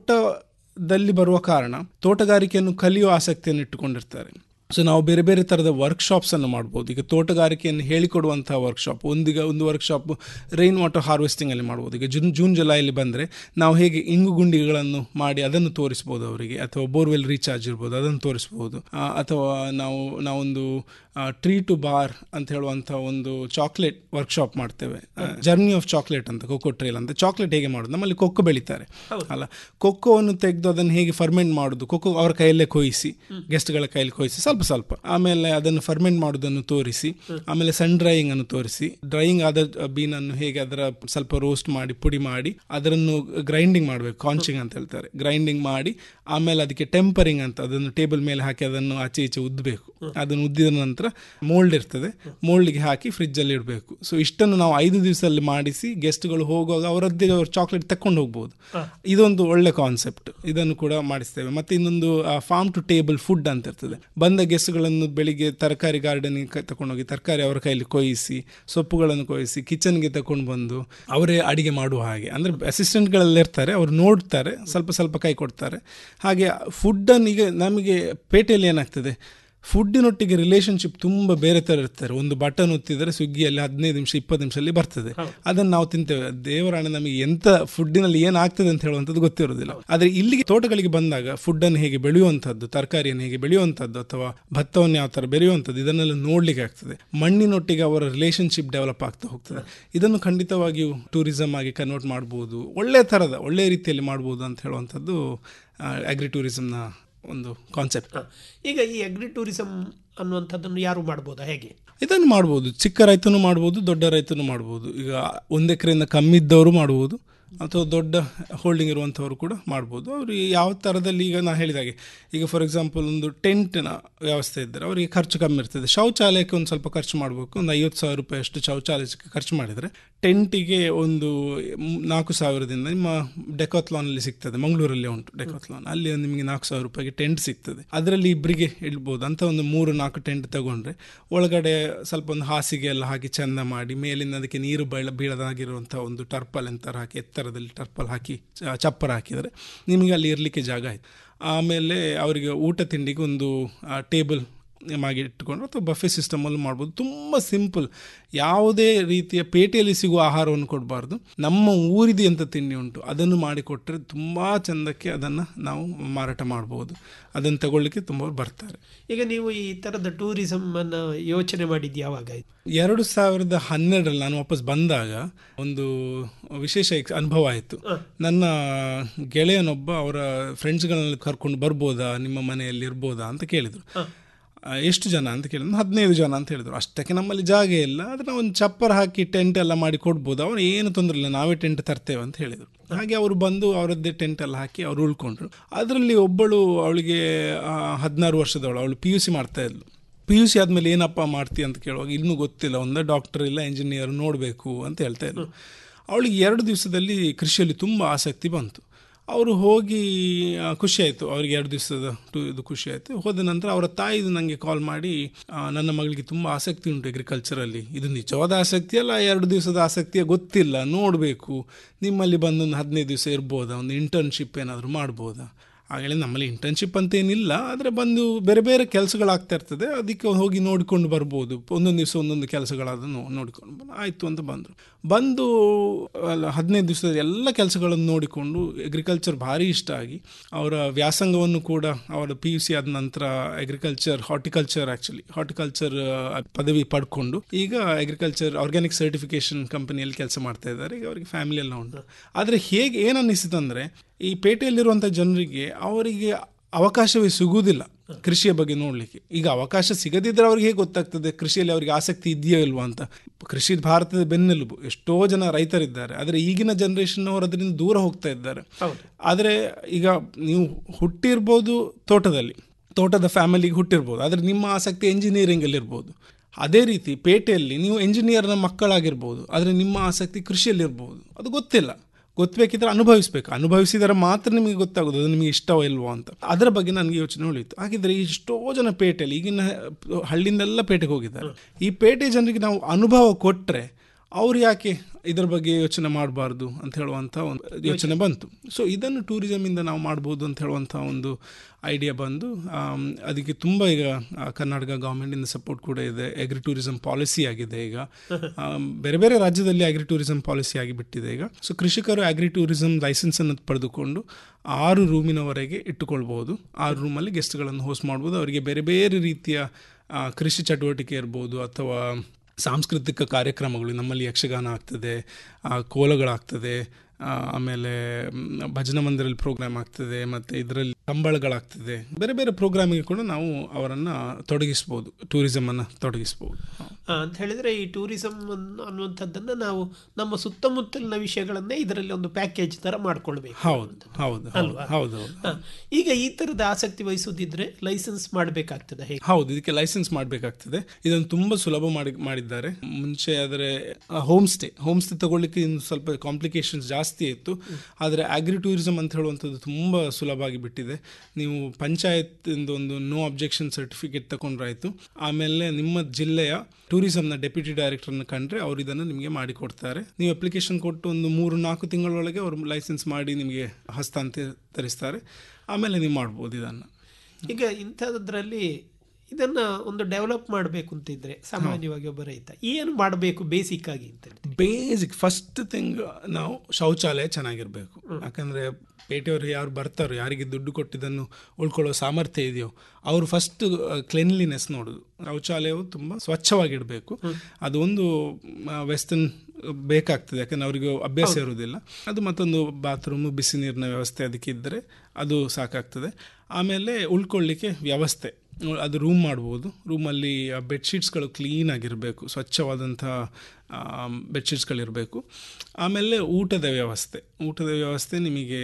ತೋಟದಲ್ಲಿ ಬರುವ ಕಾರಣ ತೋಟಗಾರಿಕೆಯನ್ನು ಕಲಿಯುವ ಆಸಕ್ತಿಯನ್ನು ಇಟ್ಟುಕೊಂಡಿರ್ತಾರೆ ಸೊ ನಾವು ಬೇರೆ ಬೇರೆ ಥರದ ವರ್ಕ್ಶಾಪ್ಸ್ ಅನ್ನು ಮಾಡ್ಬೋದು ಈಗ ತೋಟಗಾರಿಕೆಯನ್ನು ಹೇಳಿಕೊಡುವಂತಹ ವರ್ಕ್ಶಾಪ್ ಒಂದೀಗ ಒಂದು ವರ್ಕ್ಶಾಪ್ ರೈನ್ ವಾಟರ್ ಹಾರ್ವೆಸ್ಟಿಂಗ್ ಅಲ್ಲಿ ಮಾಡ್ಬೋದು ಈಗ ಜೂನ್ ಜೂನ್ ಜುಲೈಲಿ ಬಂದರೆ ನಾವು ಹೇಗೆ ಇಂಗು ಗುಂಡಿಗಳನ್ನು ಮಾಡಿ ಅದನ್ನು ತೋರಿಸ್ಬೋದು ಅವರಿಗೆ ಅಥವಾ ಬೋರ್ವೆಲ್ ರೀಚಾರ್ಜ್ ಇರ್ಬೋದು ಅದನ್ನು ತೋರಿಸ್ಬೋದು ಆ, ಅಥವಾ ನಾವು ನಾವೊಂದು ಟ್ರೀ ಟು ಬಾರ್ ಅಂತ ಹೇಳುವಂಥ ಒಂದು ಚಾಕ್ಲೇಟ್ ವರ್ಕ್ಶಾಪ್ ಮಾಡ್ತೇವೆ ಜರ್ನಿ ಆಫ್ ಚಾಕ್ಲೇಟ್ ಅಂತ ಕೊಕ್ಕೋ ಟ್ರೇಲ್ ಅಂತ ಚಾಕ್ಲೇಟ್ ಹೇಗೆ ಮಾಡೋದು ನಮ್ಮಲ್ಲಿ ಕೊಕ್ಕೋ ಬೆಳೀತಾರೆ ಅಲ್ಲ ಕೊಕ್ಕೋವನ್ನು ತೆಗೆದು ಅದನ್ನು ಹೇಗೆ ಫರ್ಮೆಂಟ್ ಮಾಡೋದು ಕೊಕ್ಕೋ ಅವರ ಕೈಯಲ್ಲೇ ಕೊಯಿಸಿ ಗೆಸ್ಟ್ಗಳ ಕೈಯಲ್ಲಿ ಕೊಯಿಸಿ ಸ್ವಲ್ಪ ಸ್ವಲ್ಪ ಆಮೇಲೆ ಅದನ್ನು ಫರ್ಮೆಂಟ್ ಮಾಡೋದನ್ನು ತೋರಿಸಿ ಆಮೇಲೆ ಸನ್ ಡ್ರೈಯಿಂಗ್ ಅನ್ನು ತೋರಿಸಿ ಡ್ರೈಯಿಂಗ್ ಆದ ಬೀನನ್ನು ಹೇಗೆ ಅದರ ಸ್ವಲ್ಪ ರೋಸ್ಟ್ ಮಾಡಿ ಪುಡಿ ಮಾಡಿ ಅದನ್ನು ಗ್ರೈಂಡಿಂಗ್ ಮಾಡಬೇಕು ಕಾಂಚಿಂಗ್ ಅಂತ ಹೇಳ್ತಾರೆ ಗ್ರೈಂಡಿಂಗ್ ಮಾಡಿ ಆಮೇಲೆ ಅದಕ್ಕೆ ಟೆಂಪರಿಂಗ್ ಅಂತ ಅದನ್ನು ಟೇಬಲ್ ಮೇಲೆ ಹಾಕಿ ಅದನ್ನು ಆಚೆ ಈಚೆ ಉದ್ದಬೇಕು ಅದನ್ನು ಉದ್ದಿದ ನಂತರ ಮೋಲ್ಡ್ ಇರ್ತದೆ ಮೋಲ್ಡ್ಗೆ ಹಾಕಿ ಫ್ರಿಜ್ಜಲ್ಲಿ ಇಡಬೇಕು ಸೊ ಇಷ್ಟನ್ನು ನಾವು ಐದು ದಿವಸದಲ್ಲಿ ಮಾಡಿಸಿ ಗೆಸ್ಟ್ಗಳು ಹೋಗುವಾಗ ಅವರದ್ದೇ ಚಾಕ್ಲೇಟ್ ತಕೊಂಡು ಹೋಗ್ಬೋದು ಇದೊಂದು ಒಳ್ಳೆ ಕಾನ್ಸೆಪ್ಟ್ ಇದನ್ನು ಕೂಡ ಮಾಡಿಸ್ತೇವೆ ಮತ್ತೆ ಇನ್ನೊಂದು ಫಾರ್ಮ್ ಟು ಟೇಬಲ್ ಫುಡ್ ಅಂತ ಇರ್ತದೆ ಬಂದ ಗೆಸ್ಟ್ಗಳನ್ನು ಬೆಳಿಗ್ಗೆ ತರಕಾರಿ ಗಾರ್ಡನಿಗೆ ತಗೊಂಡೋಗಿ ತರಕಾರಿ ಅವರ ಕೈಯಲ್ಲಿ ಕೊಯಿಸಿ ಸೊಪ್ಪುಗಳನ್ನು ಕೊಯಿಸಿ ಕಿಚನ್ಗೆ ತಕೊಂಡು ಬಂದು ಅವರೇ ಅಡಿಗೆ ಮಾಡುವ ಹಾಗೆ ಅಂದರೆ ಅಸಿಸ್ಟೆಂಟ್ಗಳೆಲ್ಲ ಇರ್ತಾರೆ ಅವರು ನೋಡ್ತಾರೆ ಸ್ವಲ್ಪ ಸ್ವಲ್ಪ ಕೈ ಕೊಡ್ತಾರೆ ಹಾಗೆ ಫುಡ್ಡನ್ನು ಈಗ ನಮಗೆ ಪೇಟೆಯಲ್ಲಿ ಏನಾಗ್ತದೆ ಫುಡ್ಡಿನೊಟ್ಟಿಗೆ ರಿಲೇಶನ್ಶಿಪ್ ತುಂಬ ಬೇರೆ ಥರ ಇರ್ತಾರೆ ಒಂದು ಬಟನ್ ಒತ್ತಿದರೆ ಸ್ವಿಗ್ಗಿಯಲ್ಲಿ ಹದಿನೈದು ನಿಮಿಷ ಇಪ್ಪತ್ತು ನಿಮಿಷದಲ್ಲಿ ಬರ್ತದೆ ಅದನ್ನು ನಾವು ತಿಂತೇವೆ ದೇವರಾಣೆ ನಮಗೆ ಎಂತ ಫುಡ್ಡಿನಲ್ಲಿ ಏನಾಗ್ತದೆ ಅಂತ ಹೇಳುವಂಥದ್ದು ಗೊತ್ತಿರೋದಿಲ್ಲ ಆದರೆ ಇಲ್ಲಿಗೆ ತೋಟಗಳಿಗೆ ಬಂದಾಗ ಫುಡ್ಡನ್ನು ಹೇಗೆ ಬೆಳೆಯುವಂಥದ್ದು ತರಕಾರಿಯನ್ನು ಹೇಗೆ ಬೆಳೆಯುವಂಥದ್ದು ಅಥವಾ ಭತ್ತವನ್ನು ಯಾವ ಥರ ಬೆಳೆಯುವಂಥದ್ದು ಇದನ್ನೆಲ್ಲ ನೋಡ್ಲಿಕ್ಕೆ ಆಗ್ತದೆ ಮಣ್ಣಿನೊಟ್ಟಿಗೆ ಅವರ ರಿಲೇಶನ್ಶಿಪ್ ಡೆವಲಪ್ ಆಗ್ತಾ ಹೋಗ್ತದೆ ಇದನ್ನು ಖಂಡಿತವಾಗಿಯೂ ಟೂರಿಸಮ್ ಆಗಿ ಕನ್ವರ್ಟ್ ಮಾಡ್ಬೋದು ಒಳ್ಳೆ ಥರದ ಒಳ್ಳೆಯ ರೀತಿಯಲ್ಲಿ ಮಾಡ್ಬೋದು ಅಂತ ಹೇಳುವಂಥದ್ದು ಅಗ್ರಿ ಟೂರಿಸಮ್ನ ಒಂದು ಕಾನ್ಸೆಪ್ಟ್ ಈಗ ಈ ಅಗ್ರಿ ಟೂರಿಸಂ ಅನ್ನುವಂಥದ್ದನ್ನು ಯಾರು ಮಾಡ್ಬೋದಾ ಹೇಗೆ ಇದನ್ನು ಮಾಡ್ಬೋದು ಚಿಕ್ಕ ರೈತನು ಮಾಡ್ಬೋದು ದೊಡ್ಡ ರೈತನು ಮಾಡ್ಬೋದು ಈಗ ಒಂದು ಎಕರೆಯಿಂದ ಕಮ್ಮಿ ಇದ್ದವರು ಮಾಡ್ಬೋದು ಅಥವಾ ದೊಡ್ಡ ಹೋಲ್ಡಿಂಗ್ ಇರುವಂಥವ್ರು ಕೂಡ ಮಾಡ್ಬೋದು ಅವರು ಯಾವ ಥರದಲ್ಲಿ ಈಗ ನಾನು ಹೇಳಿದಾಗೆ ಈಗ ಫಾರ್ ಎಕ್ಸಾಂಪಲ್ ಒಂದು ಟೆಂಟ್ನ ವ್ಯವಸ್ಥೆ ಇದ್ದರೆ ಅವರಿಗೆ ಖರ್ಚು ಕಮ್ಮಿ ಇರ್ತದೆ ಶೌಚಾಲಯಕ್ಕೆ ಒಂದು ಸ್ವಲ್ಪ ಖರ್ಚು ಮಾಡಬೇಕು ಒಂದು ಐವತ್ತು ಸಾವಿರ ರೂಪಾಯಿ ಅಷ್ಟು ಶೌಚಾಲಯಕ್ಕೆ ಖರ್ಚು ಮಾಡಿದರೆ ಟೆಂಟಿಗೆ ಒಂದು ಮ್- ನಾಲ್ಕು ಸಾವಿರದಿಂದ ನಿಮ್ಮ ಡೆಕಾತ್ಲಾನಲ್ಲಿ ಸಿಗ್ತದೆ ಮಂಗಳೂರಲ್ಲಿ ಉಂಟು ಡೆಕಾತ್ಲಾನ್ ಅಲ್ಲಿ ಒಂದು ನಿಮಗೆ ನಾಲ್ಕು ಸಾವಿರ ರೂಪಾಯಿಗೆ ಟೆಂಟ್ ಸಿಗ್ತದೆ ಅದರಲ್ಲಿ ಇಬ್ಬರಿಗೆ ಇಡ್ಬೋದು ಅಂತ ಒಂದು ಮೂರು ನಾಲ್ಕು ಟೆಂಟ್ ತಗೊಂಡ್ರೆ ಒಳಗಡೆ ಸ್ವಲ್ಪ ಒಂದು ಹಾಸಿಗೆ ಎಲ್ಲ ಹಾಕಿ ಚೆಂದ ಮಾಡಿ ಮೇಲಿಂದ ಅದಕ್ಕೆ ನೀರು ಬೀಳ ಬೀಳದಾಗಿರುವಂಥ ಒಂದು ಟರ್ಪಲ್ ಎಂತರ ಹಾಕಿ ಎತ್ತರದಲ್ಲಿ ಟರ್ಪಲ್ ಹಾಕಿ ಚ- ಚಪ್ಪರ ಹಾಕಿದರೆ ನಿಮಗೆ ಅಲ್ಲಿ ಇರಲಿಕ್ಕೆ ಜಾಗ ಆಯ್ತು ಆಮೇಲೆ ಅವರಿಗೆ ಊಟ ತಿಂಡಿಗೆ ಒಂದು ಟೇಬಲ್ ಮಾಡಿ ಇಟ್ಟುಕೊಂಡು ಅಥವಾ ಬಫೆ ಸಿಸ್ಟಮಲ್ಲಿ ಮಾಡ್ಬೋದು ತುಂಬ ಸಿಂಪಲ್ ಯಾವುದೇ ರೀತಿಯ ಪೇಟೆಯಲ್ಲಿ ಸಿಗುವ ಆಹಾರವನ್ನು ಕೊಡಬಾರ್ದು ನಮ್ಮ ಊರಿದೆ ಅಂತ ತಿಂಡಿ ಉಂಟು ಅದನ್ನು ಮಾಡಿಕೊಟ್ರೆ ತುಂಬ ಚಂದಕ್ಕೆ ಅದನ್ನು ನಾವು ಮಾರಾಟ ಮಾಡ್ಬೋದು ಅದನ್ನು ತಗೊಳ್ಳಿಕ್ಕೆ ತುಂಬ ಬರ್ತಾರೆ ಈಗ ನೀವು ಈ ಥರದ ಟೂರಿಸಂ ಅನ್ನ ಯೋಚನೆ ಮಾಡಿದ್ದು ಯಾವಾಗ ಆಯ್ತು ಎರಡು ಸಾವಿರದ ಹನ್ನೆರಡರಲ್ಲಿ ನಾನು ವಾಪಸ್ ಬಂದಾಗ ಒಂದು ವಿಶೇಷ ಎಕ್ಸ್- ಅನುಭವ ಆಯಿತು ನನ್ನ ಗೆಳೆಯನೊಬ್ಬ ಅವರ ಫ್ರೆಂಡ್ಸ್ಗಳನ್ನ ಕರ್ಕೊಂಡು ಬರ್ಬೋದಾ ನಿಮ್ಮ ಮನೆಯಲ್ಲಿ ಇರ್ಬೋದಾ ಅಂತ ಕೇಳಿದರು ಆ, ಎಷ್ಟು ಜನ ಅಂತ ಕೇಳಿದ್ರು ಹದಿನೈದು ಜನ ಅಂತ ಹೇಳಿದ್ರು ಅಷ್ಟಕ್ಕೆ ನಮ್ಮಲ್ಲಿ ಜಾಗ ಇಲ್ಲ ಆದರೆ ನಾವು ಒಂದು ಚಪ್ಪರ್ ಹಾಕಿ ಟೆಂಟ್ ಎಲ್ಲ ಮಾಡಿ ಕೊಡ್ಬೋದು ಅವ್ರು ಏನು ತೊಂದರೆ ಇಲ್ಲ ನಾವೇ ಟೆಂಟ್ ತರ್ತೇವೆ ಅಂತ ಹೇಳಿದರು ಹಾಗೆ ಅವರು ಬಂದು ಅವರದ್ದೇ ಟೆಂಟ್ ಎಲ್ಲ ಹಾಕಿ ಅವ್ರು ಉಳ್ಕೊಂಡ್ರು ಅದರಲ್ಲಿ ಒಬ್ಬಳು ಅವಳಿಗೆ ಹದಿನಾರು ವರ್ಷದವಳು ಅವಳು ಪಿ ಯು ಸಿ ಮಾಡ್ತಾ ಇದ್ಲು ಪಿ ಯು ಸಿ ಆದಮೇಲೆ ಏನಪ್ಪ ಮಾಡ್ತೀಯ ಅಂತ ಕೇಳುವಾಗ ಇನ್ನೂ ಗೊತ್ತಿಲ್ಲ ಒಂದು ಡಾಕ್ಟರ್ ಇಲ್ಲ ಇಂಜಿನಿಯರ್ ನೋಡಬೇಕು ಅಂತ ಹೇಳ್ತಾ ಇದ್ಲು ಅವಳಿಗೆ ಎರಡು ದಿವಸದಲ್ಲಿ ಕೃಷಿಯಲ್ಲಿ ತುಂಬ ಆಸಕ್ತಿ ಬಂತು ಅವರು ಹೋಗಿ ಆ, ಖುಷಿ ಆಯಿತು ಅವ್ರಿಗೆ ಎರಡು ದಿವಸದ ಟು ಇದು ಖುಷಿ ಆಯಿತು ಹೋದ ನಂತರ ಅವರ ತಾಯಿದು ನನಗೆ ಕಾಲ್ ಮಾಡಿ ಆ, ನನ್ನ ಮಗಳಿಗೆ ತುಂಬ ಆಸಕ್ತಿ ಉಂಟು ಅಗ್ರಿಕಲ್ಚರಲ್ಲಿ ಇದು ನಿಜವಾದ ಆಸಕ್ತಿ ಅಲ್ಲ ಎರಡು ದಿವಸದ ಆಸಕ್ತಿಯ ಗೊತ್ತಿಲ್ಲ ನೋಡಬೇಕು ನಿಮ್ಮಲ್ಲಿ ಬಂದು ಒಂದು ಹದಿನೈದು ದಿವಸ ಇರ್ಬೋದಾ ಒಂದು ಇಂಟರ್ನ್ಶಿಪ್ ಏನಾದರೂ ಮಾಡ್ಬೋದಾ ಆಗಲೇ ನಮ್ಮಲ್ಲಿ ಇಂಟರ್ನ್ಶಿಪ್ ಅಂತ ಏನಿಲ್ಲ ಆದರೆ ಬಂದು ಬೇರೆ ಬೇರೆ ಕೆಲಸಗಳಾಗ್ತಾ ಇರ್ತದೆ ಅದಕ್ಕೆ ಹೋಗಿ ನೋಡಿಕೊಂಡು ಬರ್ಬೋದು ಒಂದೊಂದು ದಿವಸ ಒಂದೊಂದು ಕೆಲಸಗಳಾದನ್ನು ನೋಡಿಕೊಂಡು ಬಂದು ಆಯಿತು ಅಂತ ಬಂದರು ಬಂದು ಅಲ್ಲ ಹದಿನೈದು ದಿವಸದ ಎಲ್ಲ ಕೆಲಸಗಳನ್ನು ನೋಡಿಕೊಂಡು ಅಗ್ರಿಕಲ್ಚರ್ ಭಾರಿ ಇಷ್ಟ ಆಗಿ ಅವರ ವ್ಯಾಸಂಗವನ್ನು ಕೂಡ ಅವರ ಪಿ ಯು ಸಿ ಆದ ನಂತರ ಅಗ್ರಿಕಲ್ಚರ್ ಹಾರ್ಟಿಕಲ್ಚರ್ ಆ್ಯಕ್ಚುಲಿ ಹಾರ್ಟಿಕಲ್ಚರ್ ಪದವಿ ಪಡ್ಕೊಂಡು ಈಗ ಅಗ್ರಿಕಲ್ಚರ್ ಆರ್ಗ್ಯಾನಿಕ್ ಸರ್ಟಿಫಿಕೇಶನ್ ಕಂಪನಿಯಲ್ಲಿ ಕೆಲಸ ಮಾಡ್ತಾ ಇದ್ದಾರೆ ಈಗ ಅವರಿಗೆ ಫ್ಯಾಮಿಲಿ ಎಲ್ಲ ಉಂಟು ಆದರೆ ಹೇಗೆ ಏನು ಅನ್ನಿಸಿತು ಅಂದರೆ ಈ ಪೇಟೆಯಲ್ಲಿರುವಂಥ ಜನರಿಗೆ ಅವರಿಗೆ ಅವಕಾಶವೇ ಸಿಗುವುದಿಲ್ಲ ಕೃಷಿಯ ಬಗ್ಗೆ ನೋಡಲಿಕ್ಕೆ ಈಗ ಅವಕಾಶ ಸಿಗದಿದ್ದರೆ ಅವ್ರಿಗೆ ಹೇಗೆ ಗೊತ್ತಾಗ್ತದೆ ಕೃಷಿಯಲ್ಲಿ ಅವರಿಗೆ ಆಸಕ್ತಿ ಇದೆಯೋ ಇಲ್ವಾ ಅಂತ ಕೃಷಿ ಭಾರತದ ಬೆನ್ನೆಲುಬು ಎಷ್ಟೋ ಜನ ರೈತರಿದ್ದಾರೆ ಆದರೆ ಈಗಿನ ಜನರೇಷನ್ ಅವರು ಅದರಿಂದ ದೂರ ಹೋಗ್ತಾ ಇದ್ದಾರೆ ಆದರೆ ಈಗ ನೀವು ಹುಟ್ಟಿರ್ಬೋದು ತೋಟದಲ್ಲಿ ತೋಟದ ಫ್ಯಾಮಿಲಿಗೆ ಹುಟ್ಟಿರ್ಬೋದು ಆದರೆ ನಿಮ್ಮ ಆಸಕ್ತಿ ಎಂಜಿನಿಯರಿಂಗಲ್ಲಿ ಇರ್ಬೋದು ಅದೇ ರೀತಿ ಪೇಟೆಯಲ್ಲಿ ನೀವು ಎಂಜಿನಿಯರ್ನ ಮಕ್ಕಳಾಗಿರ್ಬೋದು ಆದರೆ ನಿಮ್ಮ ಆಸಕ್ತಿ ಕೃಷಿಯಲ್ಲಿರ್ಬೋದು ಅದು ಗೊತ್ತಿಲ್ಲ ಗೊತ್ತಬೇಕಿದ್ರೆ ಅನುಭವಿಸ್ಬೇಕು ಅನುಭವಿಸಿದರೆ ಮಾತ್ರ ನಿಮಗೆ ಗೊತ್ತಾಗೋದು ಅದು ನಿಮಗೆ ಇಷ್ಟವೋ ಇಲ್ವೋ ಅಂತ ಅದರ ಬಗ್ಗೆ ನನಗೆ ಯೋಚನೆ ಉಳಿಯಿತು ಹಾಗಿದ್ರೆ ಎಷ್ಟೋ ಜನ ಪೇಟೆಯಲ್ಲಿ ಈಗಿನ ಹಳ್ಳಿಯಿಂದೆಲ್ಲ ಪೇಟೆಗೆ ಹೋಗಿದ್ದಾರೆ ಈ ಪೇಟೆ ಜನರಿಗೆ ನಾವು ಅನುಭವ ಕೊಟ್ಟರೆ ಅವ್ರು ಯಾಕೆ ಇದರ ಬಗ್ಗೆ ಯೋಚನೆ ಮಾಡಬಾರ್ದು ಅಂತ ಹೇಳುವಂಥ ಒಂದು ಯೋಚನೆ ಬಂತು ಸೊ ಇದನ್ನು ಟೂರಿಸಮಿಂದ ನಾವು ಮಾಡ್ಬೋದು ಅಂತ ಹೇಳುವಂಥ ಒಂದು ಐಡಿಯಾ ಬಂದು ಆಮ್, ಅದಕ್ಕೆ ತುಂಬ ಈಗ ಆ, ಕರ್ನಾಟಕ ಗೌರ್ಮೆಂಟಿಂದ ಸಪೋರ್ಟ್ ಕೂಡ ಇದೆ ಅಗ್ರಿ ಟೂರಿಸಂ ಪಾಲಿಸಿ ಆಗಿದೆ ಈಗ ಆಮ್, ಬೇರೆ ಬೇರೆ ರಾಜ್ಯದಲ್ಲಿ ಅಗ್ರಿ ಟೂರಿಸಂ ಪಾಲಿಸಿ ಆಗಿಬಿಟ್ಟಿದೆ ಈಗ ಸೊ ಕೃಷಿಕರು ಅಗ್ರಿ ಟೂರಿಸಂ ಲೈಸೆನ್ಸನ್ನು ಪಡೆದುಕೊಂಡು ಆರು ರೂಮಿನವರೆಗೆ ಇಟ್ಟುಕೊಳ್ಬೋದು ಆರು ರೂಮಲ್ಲಿ ಗೆಸ್ಟ್ಗಳನ್ನು ಹೋಸ್ಟ್ ಮಾಡ್ಬೋದು ಅವರಿಗೆ ಬೇರೆ ಬೇರೆ ರೀತಿಯ ಆ, ಕೃಷಿ ಚಟುವಟಿಕೆ ಇರ್ಬೋದು ಅಥವಾ ಸಾಂಸ್ಕೃತಿಕ ಕಾರ್ಯಕ್ರಮಗಳು ನಮ್ಮಲ್ಲಿ ಯಕ್ಷಗಾನ ಆಗ್ತದೆ ಆ, ಕೋಲಗಳಾಗ್ತದೆ ಆ, ಆಮೇಲೆ ಮ್, ಭಜನಾ ಮಂದಿರಲ್ಲಿ ಪ್ರೋಗ್ರಾಮ್ ಆಗ್ತದೆ ಮತ್ತು ಇದರಲ್ಲಿ ಕಂಬಳಗಳಾಗ್ತದೆ ಬೇರೆ ಬೇರೆ ಪ್ರೋಗ್ರಾಮಿಗೆ ಕೂಡ ನಾವು ಅವರನ್ನು ತೊಡಗಿಸ್ಬೋದು ಟೂರಿಸಮನ್ನು ತೊಡಗಿಸ್ಬೋದು ಆ, ಅಂತ ಹೇಳಿದ್ರೆ ಈ ಟೂರಿಸಂ ಅನ್ನುವಂಥದ್ದನ್ನ ನಾವು ನಮ್ಮ ಸುತ್ತಮುತ್ತಲಿನ ವಿಷಯಗಳನ್ನೇ ಇದರಲ್ಲಿ ಒಂದು ಪ್ಯಾಕೇಜ್ ತರ ಮಾಡ್ಕೊಳ್ಬೇಕು ಹೌದು ಹೌದು ಹೌದು ಅಲ್ವಾ? ಹೌದು ಹೌದು ಆ, ಈಗ ಈ ತರದ ಆಸಕ್ತಿ ವಹಿಸೋದಿದ್ರೆ ಲೈಸೆನ್ಸ್ ಮಾಡಬೇಕಾಗ್ತದೆ ಹೇಗೆ ಹೌದು ಇದಕ್ಕೆ ಲೈಸೆನ್ಸ್ ಮಾಡಬೇಕಾಗ್ತದೆ ಇದನ್ನು ತುಂಬ ಸುಲಭ ಮಾಡಿ ಮಾಡಿದ್ದಾರೆ ಮುಂಚೆ ಆದರೆ ಹೋಮ್ ಸ್ಟೇ ಹೋಮ್ ಸ್ಟೇ ತಗೊಳ್ಳಿಕ್ಕೆ ಇನ್ನು ಸ್ವಲ್ಪ ಕಾಂಪ್ಲಿಕೇಶನ್ಸ್ ಜಾಸ್ತಿ ಇತ್ತು ಆದರೆ ಅಗ್ರಿ ಟೂರಿಸಂ ಅಂತ ಹೇಳುವಂಥದ್ದು ತುಂಬ ಸುಲಭ ಆಗಿ ಬಿಟ್ಟಿದೆ ನೀವು ಪಂಚಾಯತ್ ಒಂದು ನೋ ಅಬ್ಜೆಕ್ಷನ್ ಸರ್ಟಿಫಿಕೇಟ್ ತಗೊಂಡ್ರಾಯ್ತು ಆಮೇಲೆ ನಿಮ್ಮ ಜಿಲ್ಲೆಯ ಟೂರಿಸಂನ ಡೆಪ್ಯೂಟಿ ಡೈರೆಕ್ಟರ್ನ ಕಂಡ್ರೆ ಅವ್ರು ಇದನ್ನು ನಿಮಗೆ ಮಾಡಿಕೊಡ್ತಾರೆ ನೀವು ಅಪ್ಲಿಕೇಶನ್ ಕೊಟ್ಟು ಒಂದು ಮೂರು ನಾಲ್ಕು ತಿಂಗಳೊಳಗೆ ಅವರು ಲೈಸೆನ್ಸ್ ಮಾಡಿ ನಿಮಗೆ ಹಸ್ತಾಂತರಿಸ್ತಾರೆ ಆಮೇಲೆ ನೀವು ಮಾಡ್ಬೋದು ಇದನ್ನು ಈಗ ಇಂಥದ್ರಲ್ಲಿ ಇದನ್ನ ಒಂದು ಡೆವಲಪ್ ಮಾಡಬೇಕು ಅಂತಿದ್ರೆ ಸಾಮಾನ್ಯವಾಗಿ ಒಬ್ಬ ರೈತ ಏನು ಮಾಡಬೇಕು ಬೇಸಿಕ್ ಆಗಿ ಅಂತ ಹೇಳಿ ಬೇಸಿಕ್ ಫಸ್ಟ್ ಥಿಂಗ್ ನಾವು ಶೌಚಾಲಯ ಚೆನ್ನಾಗಿರಬೇಕು ಯಾಕಂದರೆ ಪೇಟೆಯವರು ಯಾರು ಬರ್ತಾರೋ ಯಾರಿಗೆ ದುಡ್ಡು ಕೊಟ್ಟಿದ್ದನ್ನು ಉಳ್ಕೊಳ್ಳೋ ಸಾಮರ್ಥ್ಯ ಇದೆಯೋ ಅವರು ಫಸ್ಟ್ ಕ್ಲೆನ್ಲಿನೆಸ್ ನೋಡೋದು ಶೌಚಾಲಯವು ತುಂಬ ಸ್ವಚ್ಛವಾಗಿಡಬೇಕು ಅದು ಒಂದು ವೆಸ್ಟರ್ನ್ ಬೇಕಾಗ್ತದೆ ಯಾಕಂದ್ರೆ ಅವರಿಗೆ ಅಭ್ಯಾಸ ಇರುವುದಿಲ್ಲ ಅದು ಮತ್ತೊಂದು ಬಾತ್ರೂಮು ಬಿಸಿ ನೀರಿನ ವ್ಯವಸ್ಥೆ ಅದಕ್ಕೆ ಇದ್ದರೆ ಅದು ಸಾಕಾಗ್ತದೆ ಆಮೇಲೆ ಉಳ್ಕೊಳ್ಳಿಕ್ಕೆ ವ್ಯವಸ್ಥೆ ಅದು ರೂಮ್ ಮಾಡ್ಬೋದು ರೂಮಲ್ಲಿ ಬೆಡ್ಶೀಟ್ಸ್ಗಳು ಕ್ಲೀನಾಗಿರಬೇಕು ಸ್ವಚ್ಛವಾದಂಥ ಬೆಡ್ಶೀಟ್ಸ್ಗಳಿರಬೇಕು ಆಮೇಲೆ ಊಟದ ವ್ಯವಸ್ಥೆ ಊಟದ ವ್ಯವಸ್ಥೆ ನಿಮಗೆ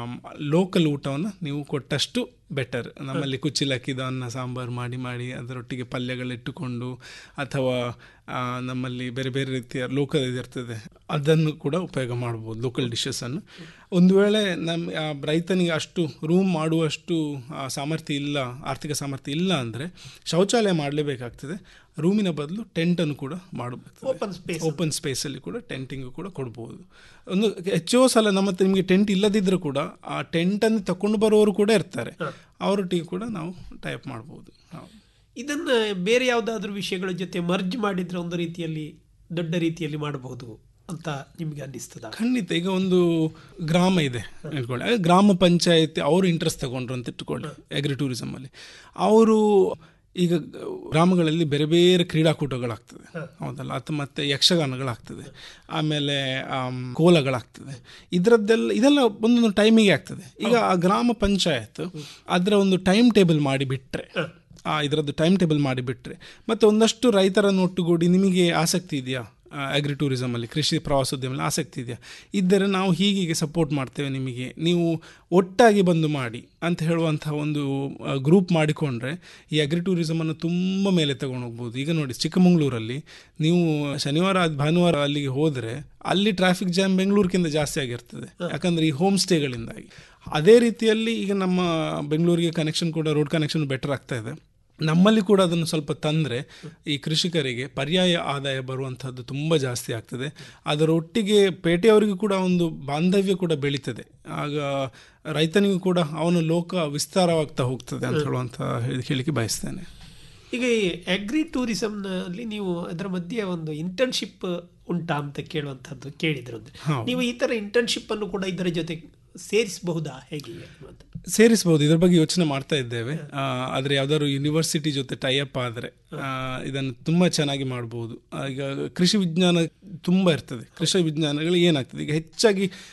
ಲೋಕಲ್ ಊಟವನ್ನು ನೀವು ಕೊಟ್ಟಷ್ಟು ಬೆಟರ್ ನಮ್ಮಲ್ಲಿ ಕುಚ್ಚಿಲಕ್ಕಿದ ಅನ್ನ ಸಾಂಬಾರು ಮಾಡಿ ಮಾಡಿ ಅದರೊಟ್ಟಿಗೆ ಪಲ್ಯಗಳಿಟ್ಟುಕೊಂಡು ಅಥವಾ ಆ, ನಮ್ಮಲ್ಲಿ ಬೇರೆ ಬೇರೆ ರೀತಿಯ ಲೋಕಲ್ ಇದಿರ್ತದೆ ಅದನ್ನು ಕೂಡ ಉಪಯೋಗ ಮಾಡ್ಬೋದು ಲೋಕಲ್ ಡಿಶಸನ್ನು ಒಂದು ವೇಳೆ ನಮ್ಮ ಆ, ರೈತನಿಗೆ ಅಷ್ಟು ರೂಮ್ ಮಾಡುವಷ್ಟು ಆ, ಸಾಮರ್ಥ್ಯ ಇಲ್ಲ ಆರ್ಥಿಕ ಸಾಮರ್ಥ್ಯ ಇಲ್ಲ ಅಂದರೆ ಶೌಚಾಲಯ ಮಾಡಲೇಬೇಕಾಗ್ತದೆ ರೂಮಿನ ಬದಲು ಟೆಂಟನ್ನು ಕೂಡ ಮಾಡಬೇಕು ಓಪನ್ ಸ್ಪೇಸ್ ಓಪನ್ ಸ್ಪೇಸಲ್ಲಿ ಕೂಡ ಟೆಂಟಿಂಗು ಕೂಡ ಕೊಡ್ಬೋದು ಒಂದು ಹೆಚ್ಚೋ ಸಲ ನಮ್ಮ ಹತ್ರ ನಿಮಗೆ ಟೆಂಟ್ ಇಲ್ಲದಿದ್ದರೂ ಕೂಡ ಆ ಟೆಂಟನ್ನು ತಕೊಂಡು ಬರುವವರು ಕೂಡ ಇರ್ತಾರೆ ಅವರೊಟ್ಟಿಗೆ ಕೂಡ ನಾವು ಟೈಪ್ ಮಾಡ್ಬೋದು ಹೌದು. ಇದನ್ನ ಬೇರೆ ಯಾವುದಾದ್ರೂ ವಿಷಯಗಳ ಜೊತೆ ಮರ್ಜ್ ಮಾಡಿದ್ರೆ ಒಂದು ರೀತಿಯಲ್ಲಿ ದೊಡ್ಡ ರೀತಿಯಲ್ಲಿ ಮಾಡಬಹುದು ಅಂತ ನಿಮಗೆ ಅನ್ನಿಸ್ತದ ಖಂಡಿತ ಈಗ ಒಂದು ಗ್ರಾಮ ಇದೆ ಇಟ್ಕೊಳ್ಳಿ ಆ ಗ್ರಾಮ ಪಂಚಾಯತಿ ಅವರು ಇಂಟ್ರೆಸ್ಟ್ ತಗೊಂಡ್ರು ಅಂತ ಇಟ್ಕೊಳ್ಳಿ ಅಗ್ರಿ ಟೂರಿಸಮಲ್ಲಿ ಅವರು ಈಗ ಗ್ರಾಮಗಳಲ್ಲಿ ಬೇರೆ ಬೇರೆ ಕ್ರೀಡಾಕೂಟಗಳಾಗ್ತದೆ ಹೌದಲ್ಲ ಅಥವಾ ಮತ್ತೆ ಯಕ್ಷಗಾನಗಳಾಗ್ತದೆ ಆಮೇಲೆ ಆಮ್, ಕೋಲಗಳಾಗ್ತದೆ ಇದರದ್ದೆಲ್ಲ ಇದೆಲ್ಲ ಒಂದೊಂದು ಟೈಮಿಗೆ ಆಗ್ತದೆ ಈಗ ಆ ಗ್ರಾಮ ಪಂಚಾಯತ್ ಅದರ ಒಂದು ಟೈಮ್ ಟೇಬಲ್ ಮಾಡಿ ಬಿಟ್ಟರೆ ಆ ಇದರದ್ದು ಟೈಮ್ ಟೇಬಲ್ ಮಾಡಿಬಿಟ್ರೆ ಮತ್ತು ಒಂದಷ್ಟು ರೈತರನ್ನು ಒಟ್ಟುಗೂಡಿ ನಿಮಗೆ ಆಸಕ್ತಿ ಇದೆಯಾ ಅಗ್ರಿ ಟೂರಿಸಮಲ್ಲಿ ಕೃಷಿ ಪ್ರವಾಸೋದ್ಯಮದಲ್ಲಿ ಆಸಕ್ತಿ ಇದೆಯಾ ಇದ್ದರೆ ನಾವು ಹೀಗೀಗೆ ಸಪೋರ್ಟ್ ಮಾಡ್ತೇವೆ ನಿಮಗೆ ನೀವು ಒಟ್ಟಾಗಿ ಬಂದು ಮಾಡಿ ಅಂತ ಹೇಳುವಂಥ ಒಂದು ಗ್ರೂಪ್ ಮಾಡಿಕೊಂಡ್ರೆ ಈ ಅಗ್ರಿ ಟೂರಿಸಮನ್ನು ತುಂಬ ಮೇಲೆ ತಗೊಂಡು ಹೋಗ್ಬೋದು ಈಗ ನೋಡಿ ಚಿಕ್ಕಮಗಳೂರಲ್ಲಿ ನೀವು ಶನಿವಾರ ಆದ್- ಭಾನುವಾರ ಅಲ್ಲಿಗೆ ಹೋದರೆ ಅಲ್ಲಿ ಟ್ರಾಫಿಕ್ ಜಾಮ್ ಬೆಂಗಳೂರಿಗಿಂತ ಜಾಸ್ತಿ ಆಗಿರ್ತದೆ ಯಾಕಂದರೆ ಈ ಹೋಮ್ ಸ್ಟೇಗಳಿಂದಾಗಿ ಅದೇ ರೀತಿಯಲ್ಲಿ ಈಗ ನಮ್ಮ ಬೆಂಗಳೂರಿಗೆ ಕನೆಕ್ಷನ್ ಕೂಡ ರೋಡ್ ಕನೆಕ್ಷನ್ ಬೆಟರ್ ಆಗ್ತಾ ಇದೆ ನಮ್ಮಲ್ಲಿ ಕೂಡ ಅದನ್ನು ಸ್ವಲ್ಪ ತಂದರೆ ಈ ಕೃಷಿಕರಿಗೆ ಪರ್ಯಾಯ ಆದಾಯ ಬರುವಂಥದ್ದು ತುಂಬ ಜಾಸ್ತಿ ಆಗ್ತದೆ ಅದರೊಟ್ಟಿಗೆ ಪೇಟೆಯವರಿಗೂ ಕೂಡ ಒಂದು ಬಾಂಧವ್ಯ ಕೂಡ ಬೆಳೀತದೆ ಆಗ ರೈತನಿಗೂ ಕೂಡ ಅವನ ಲೋಕ ವಿಸ್ತಾರವಾಗ್ತಾ ಹೋಗ್ತದೆ ಅಂತ ಹೇಳುವಂಥ ಹೇಳಿ- ಹೇಳಿಕೆ ಬಯಸ್ತೇನೆ ಈಗ ಈ ಅಗ್ರಿ ಟೂರಿಸಂನಲ್ಲಿ ನೀವು ಅದರ ಮಧ್ಯೆ ಒಂದು ಇಂಟರ್ನ್ಶಿಪ್ ಉಂಟಾ ಅಂತ ಕೇಳುವಂಥದ್ದು ಕೇಳಿದ್ರು ಅಂದ್ರೆ ಹೌದು. ನೀವು ಈ ತರ ಇಂಟರ್ನ್ಶಿಪ್ ಅನ್ನು ಕೂಡ ಇದರ ಜೊತೆ ಸೇರಿಸಬಹುದಾ ಹೇಗೆ ಅನ್ನುವಂಥದ್ದು. ಸೇರಿಸಬಹುದು ಇದ್ರ ಬಗ್ಗೆ ಯೋಚನೆ ಮಾಡ್ತಾ ಇದ್ದೇವೆ ಆ, ಆದರೆ ಯಾವ್ದಾದ್ರು ಯೂನಿವರ್ಸಿಟಿ ಜೊತೆ ಟೈಅಪ್ ಆದರೆ ಇದನ್ನು ತುಂಬ ಚೆನ್ನಾಗಿ ಮಾಡ್ಬೋದು ಆ, ಈಗ ಕೃಷಿ ವಿಜ್ಞಾನ ತುಂಬ ಇರ್ತದೆ ಕೃಷಿ ವಿಜ್ಞಾನಗಳು ಏನಾಗ್ತದೆ ಈಗ ಹೆಚ್ಚಾಗಿ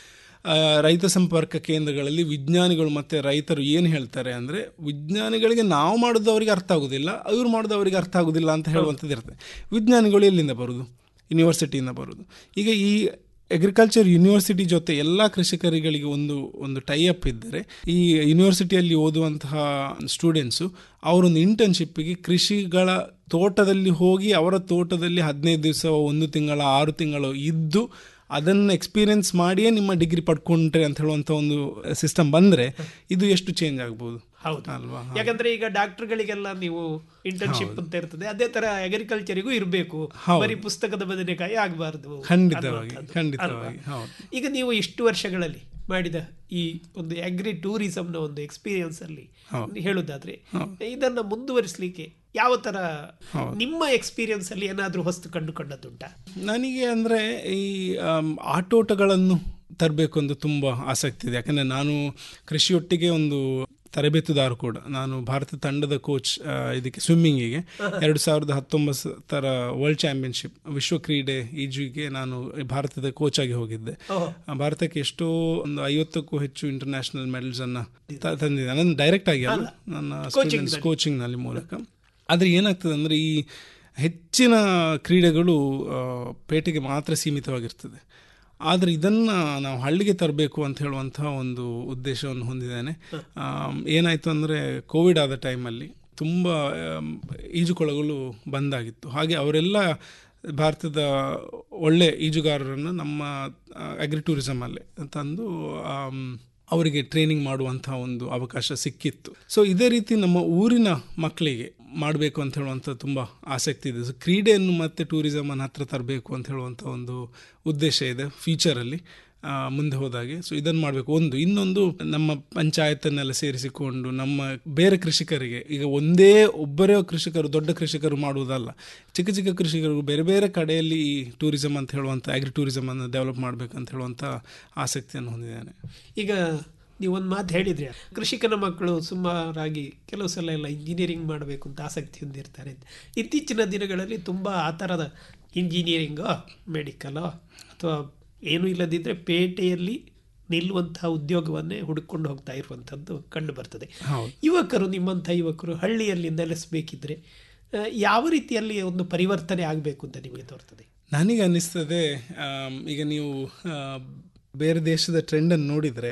ಆ, ರೈತ ಸಂಪರ್ಕ ಕೇಂದ್ರಗಳಲ್ಲಿ ವಿಜ್ಞಾನಿಗಳು ಮತ್ತು ರೈತರು ಏನು ಹೇಳ್ತಾರೆ ಅಂದರೆ ವಿಜ್ಞಾನಿಗಳಿಗೆ ನಾವು ಮಾಡೋದು ಅವರಿಗೆ ಅರ್ಥ ಆಗೋದಿಲ್ಲ ಇವ್ರು ಮಾಡೋದು ಅವರಿಗೆ ಅರ್ಥ ಆಗೋದಿಲ್ಲ ಅಂತ ಹೇಳುವಂಥದ್ದು ಇರ್ತದೆ ವಿಜ್ಞಾನಿಗಳು ಎಲ್ಲಿಂದ ಬರೋದು ಯೂನಿವರ್ಸಿಟಿಯಿಂದ ಬರೋದು ಈಗ ಈ ಅಗ್ರಿಕಲ್ಚರ್ ಯೂನಿವರ್ಸಿಟಿ ಜೊತೆ ಎಲ್ಲ ಕೃಷಿಕರುಗಳಿಗೆ ಒಂದು ಒಂದು ಟೈ ಅಪ್ ಇದ್ದರೆ ಈ ಯೂನಿವರ್ಸಿಟಿಯಲ್ಲಿ ಓದುವಂತಹ ಸ್ಟೂಡೆಂಟ್ಸು ಅವರೊಂದು ಇಂಟರ್ನ್ಶಿಪ್ಪಿಗೆ ಕೃಷಿಗಳ ತೋಟದಲ್ಲಿ ಹೋಗಿ ಅವರ ತೋಟದಲ್ಲಿ ಹದಿನೈದು ದಿವಸ ಒಂದು ತಿಂಗಳ ಆರು ತಿಂಗಳು ಇದ್ದು ಅದನ್ನು ಎಕ್ಸ್ಪೀರಿಯನ್ಸ್ ಮಾಡಿಯೇ ನಿಮ್ಮ ಡಿಗ್ರಿ ಪಡ್ಕೊಂಡ್ರೆ ಅಂತ ಹೇಳುವಂಥ ಒಂದು ಸಿಸ್ಟಮ್ ಬಂದರೆ ಇದು ಎಷ್ಟು ಚೇಂಜ್ ಆಗ್ಬೋದು ಹೌದು ಅಲ್ವಾ ಯಾಕಂದ್ರೆ ಈಗ ಡಾಕ್ಟರ್ಗಳಿಗೆಲ್ಲ ನೀವು ಇಂಟರ್ನ್ಶಿಪ್ ಅಂತ ಇರ್ತದೆ ಅದೇ ತರ ಅಗ್ರಿಕಲ್ಚರಿಗೂ ಇರಬೇಕು ಹೌದು. ಬರೀ ಪುಸ್ತಕದ ಬದನೆಕಾಯಿ ಆಗಬಾರ್ದು ಖಂಡಿತವಾಗಿ ಖಂಡಿತವಾಗಿ ಹೌದು ಈಗ ನೀವು ಇಷ್ಟು ವರ್ಷಗಳಲ್ಲಿ ಮಾಡಿದ ಈ ಒಂದು ಅಗ್ರಿ ಟೂರಿಸಂನ ಒಂದು ಎಕ್ಸ್ಪೀರಿಯನ್ಸ್ ಅಲ್ಲಿ ಹೌದು. ಹೇಳುದಾದ್ರೆ ಹೌದು. ಇದನ್ನ ಮುಂದುವರಿಸಲಿಕ್ಕೆ ಯಾವ ತರ ಹೌದು. ನಿಮ್ಮ ಎಕ್ಸ್ಪೀರಿಯನ್ಸ್ ಅಲ್ಲಿ ಏನಾದ್ರೂ ಹೊಸ್ತು ಕಂಡುಕೊಂಡದ್ದುಂಟಾ ನನಗೆ ಅಂದರೆ ಈ ಆಮ್, ಆಟೋಟಗಳನ್ನು ತರಬೇಕು ಅಂತ ತುಂಬ ಆಸಕ್ತಿ ಇದೆ ಯಾಕಂದರೆ ನಾನು ಕೃಷಿಯೊಟ್ಟಿಗೆ ಒಂದು ತರಬೇತುದಾರ ಕೂಡ ನಾನು ಭಾರತ ತಂಡದ ಕೋಚ್ ಇದಕ್ಕೆ ಸ್ವಿಮ್ಮಿಂಗಿಗೆ ಎರಡು ಸಾವಿರದ ಹತ್ತೊಂಬತ್ತರ ವರ್ಲ್ಡ್ ಚಾಂಪಿಯನ್ಶಿಪ್ ವಿಶ್ವ ಕ್ರೀಡೆ ಈಜುವಿಗೆ ನಾನು ಭಾರತದ ಕೋಚ್ ಆಗಿ ಹೋಗಿದ್ದೆ ಓಹೋ. ಆ, ಭಾರತಕ್ಕೆ ಎಷ್ಟೋ ಒಂದು ಐವತ್ತಕ್ಕೂ ಹೆಚ್ಚು ಇಂಟರ್ನ್ಯಾಷನಲ್ ಮೆಡಲ್ಸ್ ಅನ್ನ ತ- ತಂದಿದ್ದೆ ನನ್ನ ಡೈರೆಕ್ಟ್ ಆಗಿ ಅಲ್ಲ ನನ್ನ Coaching ಸ್ಟೂಡೆಂಟ್ಸ್ ನಲ್ಲಿ. ಕೋಚಿಂಗ್ನಲ್ಲಿ ಮೂಲಕ ಆದರೆ ಏನಾಗ್ತದೆ ಅಂದರೆ ಈ ಹೆಚ್ಚಿನ ಕ್ರೀಡೆಗಳು ಆ, ಪೇಟೆಗೆ ಮಾತ್ರ ಸೀಮಿತವಾಗಿರ್ತದೆ ಆದರೆ ಇದನ್ನು ನಾವು ಹಳ್ಳಿಗೆ ತರಬೇಕು ಅಂತ ಹೇಳುವಂಥ ಒಂದು ಉದ್ದೇಶವನ್ನು ಹೊಂದಿದ್ದೇನೆ ಆಮ್, ಏನಾಯಿತು ಅಂದರೆ ಕೋವಿಡ್ ಆದ ಟೈಮಲ್ಲಿ ತುಂಬ ಆಮ್, ಈಜುಕೊಳಗಳು ಬಂದಾಗಿತ್ತು ಹಾಗೆ ಅವರೆಲ್ಲ ಭಾರತದ ಒಳ್ಳೆ ಈಜುಗಾರರನ್ನು ನಮ್ಮ ಅಗ್ರಿ ಟೂರಿಸಮಲ್ಲೇ ತಂದು ಆಮ್, ಅವರಿಗೆ ಟ್ರೈನಿಂಗ್ ಮಾಡುವಂಥ ಒಂದು ಅವಕಾಶ ಸಿಕ್ಕಿತ್ತು ಸೊ ಇದೇ ರೀತಿ ನಮ್ಮ ಊರಿನ ಮಕ್ಕಳಿಗೆ ಮಾಡಬೇಕು ಅಂತ ಹೇಳುವಂಥ ತುಂಬ ಆಸಕ್ತಿ ಇದೆ ಸೊ ಕ್ರೀಡೆಯನ್ನು ಮತ್ತು ಟೂರಿಸಮನ್ನು ಹತ್ರ ತರಬೇಕು ಅಂತ ಹೇಳುವಂಥ ಒಂದು ಉದ್ದೇಶ ಇದೆ ಫ್ಯೂಚರಲ್ಲಿ ಆ, ಮುಂದೆ ಹೋದಾಗೆ ಸೊ ಇದನ್ನು ಮಾಡಬೇಕು ಒಂದು ಇನ್ನೊಂದು ನಮ್ಮ ಪಂಚಾಯತನ್ನೆಲ್ಲ ಸೇರಿಸಿಕೊಂಡು ನಮ್ಮ ಬೇರೆ ಕೃಷಿಕರಿಗೆ ಈಗ ಒಂದೇ ಒಬ್ಬರೇ ಕೃಷಿಕರು ದೊಡ್ಡ ಕೃಷಿಕರು ಮಾಡುವುದಲ್ಲ ಚಿಕ್ಕ ಚಿಕ್ಕ ಕೃಷಿಕರು ಬೇರೆ ಬೇರೆ ಕಡೆಯಲ್ಲಿ ಈ ಟೂರಿಸಮ್ ಅಂತ ಹೇಳುವಂಥ ಅಗ್ರಿ ಟೂರಿಸಮ್ ಅನ್ನು ಡೆವಲಪ್ ಮಾಡಬೇಕು ಅಂತ ಹೇಳುವಂಥ ಆಸಕ್ತಿಯನ್ನು ಹೊಂದಿದ್ದೇನೆ ಈಗ ನೀವು ಒಂದು ಮಾತು ಹೇಳಿದ್ರಿ ಕೃಷಿಕನ ಮಕ್ಕಳು ಸುಮಾರಾಗಿ ಕೆಲವು ಸಲ ಎಲ್ಲ ಇಂಜಿನಿಯರಿಂಗ್ ಮಾಡಬೇಕು ಅಂತ ಆಸಕ್ತಿ ಹೊಂದಿರ್ತಾರೆ ಅಂತ. ಇತ್ತೀಚಿನ ದಿನಗಳಲ್ಲಿ ತುಂಬ ಆ ಥರದ ಇಂಜಿನಿಯರಿಂಗೋ ಮೆಡಿಕಲೋ ಅಥವಾ ಏನೂ ಇಲ್ಲದಿದ್ದರೆ ಪೇಟೆಯಲ್ಲಿ ನಿಲ್ಲುವಂತಹ ಉದ್ಯೋಗವನ್ನೇ ಹುಡುಕೊಂಡು ಹೋಗ್ತಾ ಇರುವಂಥದ್ದು ಕಂಡು ಬರ್ತದೆ ಹೌದು. ಯುವಕರು ನಿಮ್ಮಂಥ ಯುವಕರು ಹಳ್ಳಿಯಲ್ಲಿ ನೆಲೆಸಬೇಕಿದ್ರೆ ಆ, ಯಾವ ರೀತಿಯಲ್ಲಿ ಒಂದು ಪರಿವರ್ತನೆ ಆಗಬೇಕು ಅಂತ ನಿಮಗೆ ತೋರ್ತದೆ ನನಗೆ ಅನ್ನಿಸ್ತದೆ ಆಮ್, ಈಗ ನೀವು ಆ, ಬೇರೆ ದೇಶದ ಟ್ರೆಂಡನ್ನು ನೋಡಿದರೆ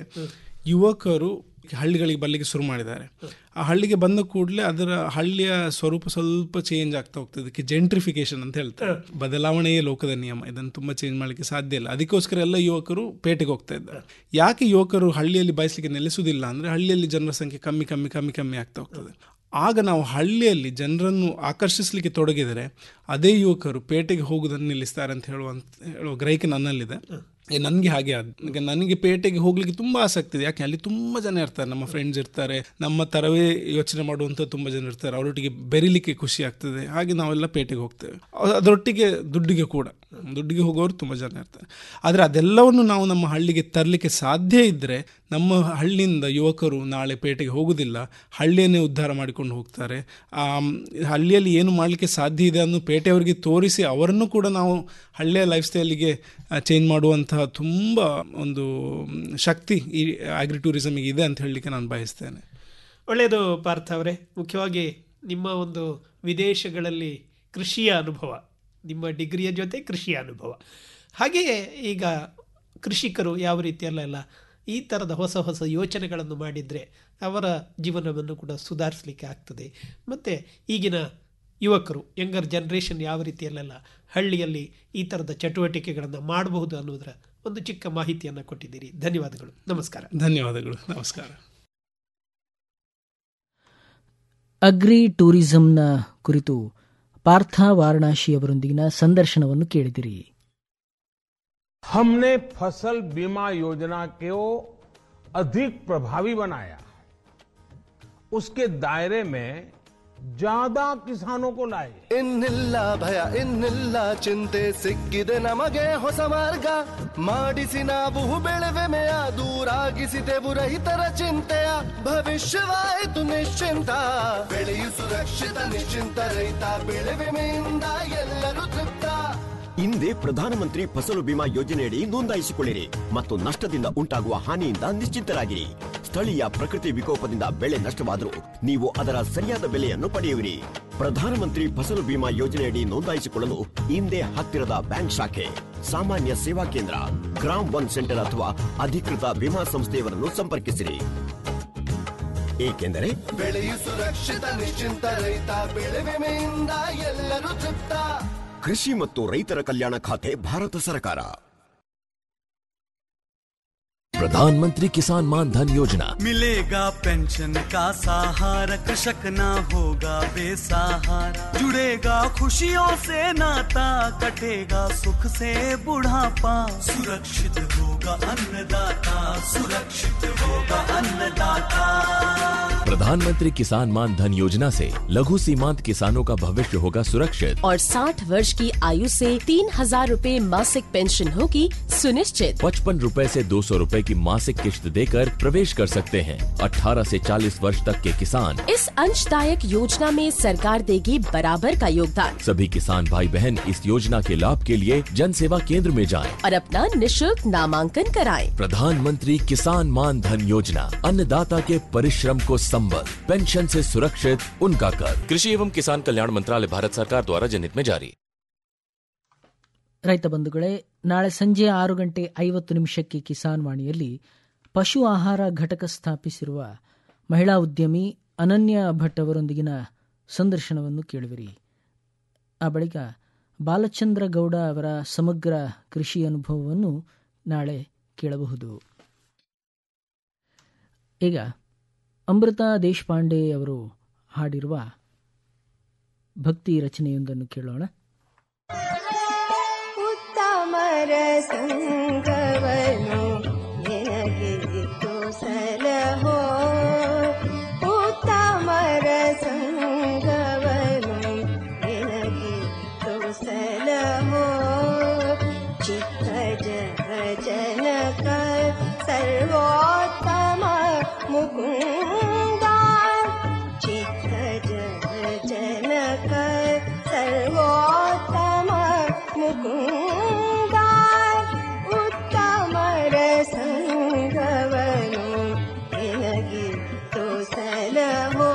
ಯುವಕರು ಹಳ್ಳಿಗಳಿಗೆ ಬರಲಿಕ್ಕೆ ಶುರು ಮಾಡಿದ್ದಾರೆ ಆ ಹಳ್ಳಿಗೆ ಬಂದ ಕೂಡಲೇ ಅದರ ಹಳ್ಳಿಯ ಸ್ವರೂಪ ಸ್ವಲ್ಪ ಚೇಂಜ್ ಆಗ್ತಾ ಹೋಗ್ತದೆ ಇದಕ್ಕೆ ಜೆಂಟ್ರಿಫಿಕೇಶನ್ ಅಂತ ಹೇಳ್ತಾರೆ ಬದಲಾವಣೆಯೇ ಲೋಕದ ನಿಯಮ ಇದನ್ನು ತುಂಬ ಚೇಂಜ್ ಮಾಡಲಿಕ್ಕೆ ಸಾಧ್ಯ ಇಲ್ಲ ಅದಕ್ಕೋಸ್ಕರ ಎಲ್ಲ ಯುವಕರು ಪೇಟೆಗೆ ಹೋಗ್ತಾ ಇದ್ದಾರೆ ಯಾಕೆ ಯುವಕರು ಹಳ್ಳಿಯಲ್ಲಿ ಬಯಸಲಿಕ್ಕೆ ನೆಲೆಸುವುದಿಲ್ಲ ಅಂದರೆ ಹಳ್ಳಿಯಲ್ಲಿ ಜನರ ಸಂಖ್ಯೆ ಕಮ್ಮಿ ಕಮ್ಮಿ ಕಮ್ಮಿ ಕಮ್ಮಿ ಆಗ್ತಾ ಹೋಗ್ತದೆ ಆಗ ನಾವು ಹಳ್ಳಿಯಲ್ಲಿ ಜನರನ್ನು ಆಕರ್ಷಿಸಲಿಕ್ಕೆ ತೊಡಗಿದರೆ ಅದೇ ಯುವಕರು ಪೇಟೆಗೆ ಹೋಗುವುದನ್ನು ನಿಲ್ಲಿಸ್ತಾರೆ ಅಂತ ಹೇಳುವಂತ ಹೇಳುವ ಗ್ರಹಿಕೆ ನನ್ನಲ್ಲಿದೆ ಏ, ನನಗೆ ಹಾಗೆ ಆದ್ ಈಗ ನನಗೆ ಪೇಟೆಗೆ ಹೋಗ್ಲಿಕ್ಕೆ ತುಂಬ ಆಸಕ್ತಿ ಇದೆ ಯಾಕೆ ಅಲ್ಲಿ ತುಂಬ ಜನ ಇರ್ತಾರೆ ನಮ್ಮ ಫ್ರೆಂಡ್ಸ್ ಇರ್ತಾರೆ ನಮ್ಮ ಥರವೇ ಯೋಚನೆ ಮಾಡುವಂಥ ತುಂಬ ಜನ ಇರ್ತಾರೆ ಅವರೊಟ್ಟಿಗೆ ಬೆರಿಲಿಕ್ಕೆ ಖುಷಿ ಆಗ್ತದೆ ಹಾಗೆ ನಾವೆಲ್ಲ ಪೇಟೆಗೆ ಹೋಗ್ತೇವೆ ಅ- ಅದರೊಟ್ಟಿಗೆ ದುಡ್ಡಿಗೆ ಕೂಡ ದುಡ್ಡಿಗೆ ಹೋಗೋರು ತುಂಬ ಜನ ಇರ್ತಾರೆ ಆದರೆ ಅದೆಲ್ಲವನ್ನು ನಾವು ನಮ್ಮ ಹಳ್ಳಿಗೆ ತರಲಿಕ್ಕೆ ಸಾಧ್ಯ ಇದ್ದರೆ ನಮ್ಮ ಹಳ್ಳಿಯಿಂದ ಯುವಕರು ನಾಳೆ ಪೇಟೆಗೆ ಹೋಗುವುದಿಲ್ಲ ಹಳ್ಳಿಯನ್ನೇ ಉದ್ಧಾರ ಮಾಡಿಕೊಂಡು ಹೋಗ್ತಾರೆ ಆಮ್, ಹಳ್ಳಿಯಲ್ಲಿ ಏನು ಮಾಡಲಿಕ್ಕೆ ಸಾಧ್ಯ ಇದೆ ಅನ್ನೋ ಪೇಟೆಯವರಿಗೆ ತೋರಿಸಿ ಅವರನ್ನು ಕೂಡ ನಾವು ಹಳ್ಳಿಯ ಲೈಫ್ ಸ್ಟೈಲಿಗೆ ಚೇಂಜ್ ಮಾಡುವಂತಹ ತುಂಬ ಒಂದು ಮ್, ಶಕ್ತಿ ಈ ಆಗ್ರಿ ಟೂರಿಸಮಿಗೆ ಇದೆ ಅಂತ ಹೇಳಲಿಕ್ಕೆ ನಾನು ಬಯಸ್ತೇನೆ ಒಳ್ಳೆಯದು ಪಾರ್ಥ ಅವರೇ ಮುಖ್ಯವಾಗಿ ನಿಮ್ಮ ಒಂದು ವಿದೇಶಗಳಲ್ಲಿ ಕೃಷಿಯ ಅನುಭವ ನಿಮ್ಮ ಡಿಗ್ರಿಯ ಜೊತೆ ಕೃಷಿಯ ಅನುಭವ ಹಾಗೆಯೇ ಈಗ ಕೃಷಿಕರು ಯಾವ ರೀತಿಯಲ್ಲೆಲ್ಲ ಈ ಥರದ ಹೊಸ ಹೊಸ ಯೋಚನೆಗಳನ್ನು ಮಾಡಿದರೆ ಅವರ ಜೀವನವನ್ನು ಕೂಡ ಸುಧಾರಿಸಲಿಕ್ಕೆ ಆಗ್ತದೆ ಮತ್ತು ಈಗಿನ ಯುವಕರು ಯಂಗರ್ ಜನ್ರೇಷನ್ ಯಾವ ರೀತಿಯಲ್ಲೆಲ್ಲ ಹಳ್ಳಿಯಲ್ಲಿ ಈ ಥರದ ಚಟುವಟಿಕೆಗಳನ್ನು ಮಾಡಬಹುದು ಅನ್ನೋದರ ಒಂದು ಚಿಕ್ಕ ಮಾಹಿತಿಯನ್ನು ಕೊಟ್ಟಿದ್ದೀರಿ ಧನ್ಯವಾದಗಳು ನಮಸ್ಕಾರ ಧನ್ಯವಾದಗಳು ನಮಸ್ಕಾರ ಅಗ್ರಿ ಟೂರಿಸಂನ ಕುರಿತು ಪಾರ್ಥ ವಾರಣಾಸಿ ಅವರೊಂದಿಗಿನ ಸಂದರ್ಶನವನ್ನು ಕೇಳಿದಿರಿ हमने फसल बीमा योजना को अधिक प्रभावी बनाया उसके दायरे में ज्यादा किसानों को लाए ಇನ್ನಿಲ್ಲ ಭಯ ಇನ್ನಿಲ್ಲ ಚಿಂತೆ ಸಿಕ್ಕಿದೆ ನಮಗೆ ಹೊಸ ಮಾರ್ಗ ಮಾಡಿಸಿ ನಾವು ಬೆಳೆವೆಮೆಯ ದೂರಾಗಿಸಿದೆವು ರೈತರ ಚಿಂತೆಯ ಭವಿಷ್ಯವಾಯಿತು ನಿಶ್ಚಿಂತ ಬೆಳೆಯು ಸುರಕ್ಷಿತ ನಿಶ್ಚಿಂತ ರೈತ ಬೆಳೆ ವಿಮೆಯಿಂದ ಎಲ್ಲರೂ ತೃಪ್ತ ಹಿಂದೆ ಹಿಂದೆ ಪ್ರಧಾನಮಂತ್ರಿ ಫಸಲು ಬಿಮಾ ಯೋಜನೆಯಡಿ ನೋಂದಾಯಿಸಿಕೊಳ್ಳಿರಿ ಮತ್ತು ನಷ್ಟದಿಂದ ಉಂಟಾಗುವ ಹಾನಿಯಿಂದ ನಿಶ್ಚಿಂತರಾಗಿರಿ ಸ್ಥಳೀಯ ಪ್ರಕೃತಿ ವಿಕೋಪದಿಂದ ಬೆಳೆ ನಷ್ಟವಾದರೂ ನೀವು ಅದರ ಸರಿಯಾದ ಬೆಲೆಯನ್ನು ಪಡೆಯುವಿರಿ ಪ್ರಧಾನಮಂತ್ರಿ ಫಸಲು ಬಿಮಾ ಯೋಜನೆಯಡಿ ನೋಂದಾಯಿಸಿಕೊಳ್ಳಲು ಹಿಂದೆ ಹತ್ತಿರದ ಬ್ಯಾಂಕ್ ಶಾಖೆ ಸಾಮಾನ್ಯ ಸೇವಾ ಕೇಂದ್ರ ಗ್ರಾಮ್ ಒನ್ ಸೆಂಟರ್ ಅಥವಾ ಅಧಿಕೃತ ವಿಮಾ ಸಂಸ್ಥೆಯವರನ್ನು ಸಂಪರ್ಕಿಸಿರಿ ಏಕೆಂದರೆ ಬೆಳೆಯು ಸುರಕ್ಷಿತ ನಿಶ್ಚಿಂತ ರೈತ ಬೆಳೆ ವಿಮೆಯಿಂದ ಎಲ್ಲರೂ ತೃಪ್ತ ಕೃಷಿ ಮತ್ತು ರೈತರ ಕಲ್ಯಾಣ ಖಾತೆ ಭಾರತ ಸರ್ಕಾರ प्रधानमंत्री किसान मान धन योजना मिलेगा पेंशन का सहारा कृषक ना होगा बेसहारा जुड़ेगा खुशियों से नाता कटेगा सुख से बुढ़ापा सुरक्षित होगा अन्नदाता सुरक्षित होगा अन्नदाता प्रधानमंत्री किसान मान धन योजना से लघु सीमांत किसानों का भविष्य होगा सुरक्षित और 60 वर्ष की आयु से तीन हजार रूपए मासिक पेंशन होगी सुनिश्चित पचपन रूपए से दो सौ रूपए की मासिक किश्त देकर प्रवेश कर सकते हैं 18 से 40 वर्ष तक के किसान इस अंशदायक योजना में सरकार देगी बराबर का योगदान सभी किसान भाई बहन इस योजना के लाभ के लिए जन सेवा केंद्र में जाएं। और अपना निशुल्क नामांकन कराएं। प्रधानमंत्री किसान मान धन योजना अन्नदाता के परिश्रम को संबल पेंशन से सुरक्षित उनका कर कृषि एवं किसान कल्याण मंत्रालय भारत सरकार द्वारा जनहित में जारी ರೈತ ಬಂಧುಗಳೇ ನಾಳೆ ಸಂಜೆ ಆರು ಗಂಟೆ ಐವತ್ತು ನಿಮಿಷಕ್ಕೆ ಕಿಸಾನ್ ವಾಣಿಯಲ್ಲಿ ಪಶು ಆಹಾರ ಘಟಕ ಸ್ಥಾಪಿಸಿರುವ ಮಹಿಳಾ ಉದ್ಯಮಿ ಅನನ್ಯ ಭಟ್ ಅವರೊಂದಿಗಿನ ಸಂದರ್ಶನವನ್ನು ಕೇಳುವಿರಿ ಆ ಬಳಿಕ ಬಾಲಚಂದ್ರ ಗೌಡ ಅವರ ಸಮಗ್ರ ಕೃಷಿ ಅನುಭವವನ್ನು ನಾಳೆ ಕೇಳಬಹುದು ಈಗ ಅಮೃತ ದೇಶಪಾಂಡೆ ಅವರು ಹಾಡಿರುವ ಭಕ್ತಿ ರಚನೆಯೊಂದನ್ನು ಕೇಳೋಣ ಉತ್ತಮರ ಸಂಗವನು ನಿನಗಿತ್ತು ಸಲಹೋ ಉತ್ತಮರ ಸಂಗವನು ನಿನಗಿತ್ತು ಸಲಹೋ ಚಿತ್ತ ಜಗ ಜನಕ ಸರ್ವೋತ್ತಮ ಮುಕುಂದ ಚಿತ್ತ ಜಗ ಜನಕ ಸರ್ವೋತ್ತಮ ಮುಕುಂದ ಉತ್ತಮರ ಸಂಗವನು ನಿನಗಿತ್ತು ಸಲಹೋ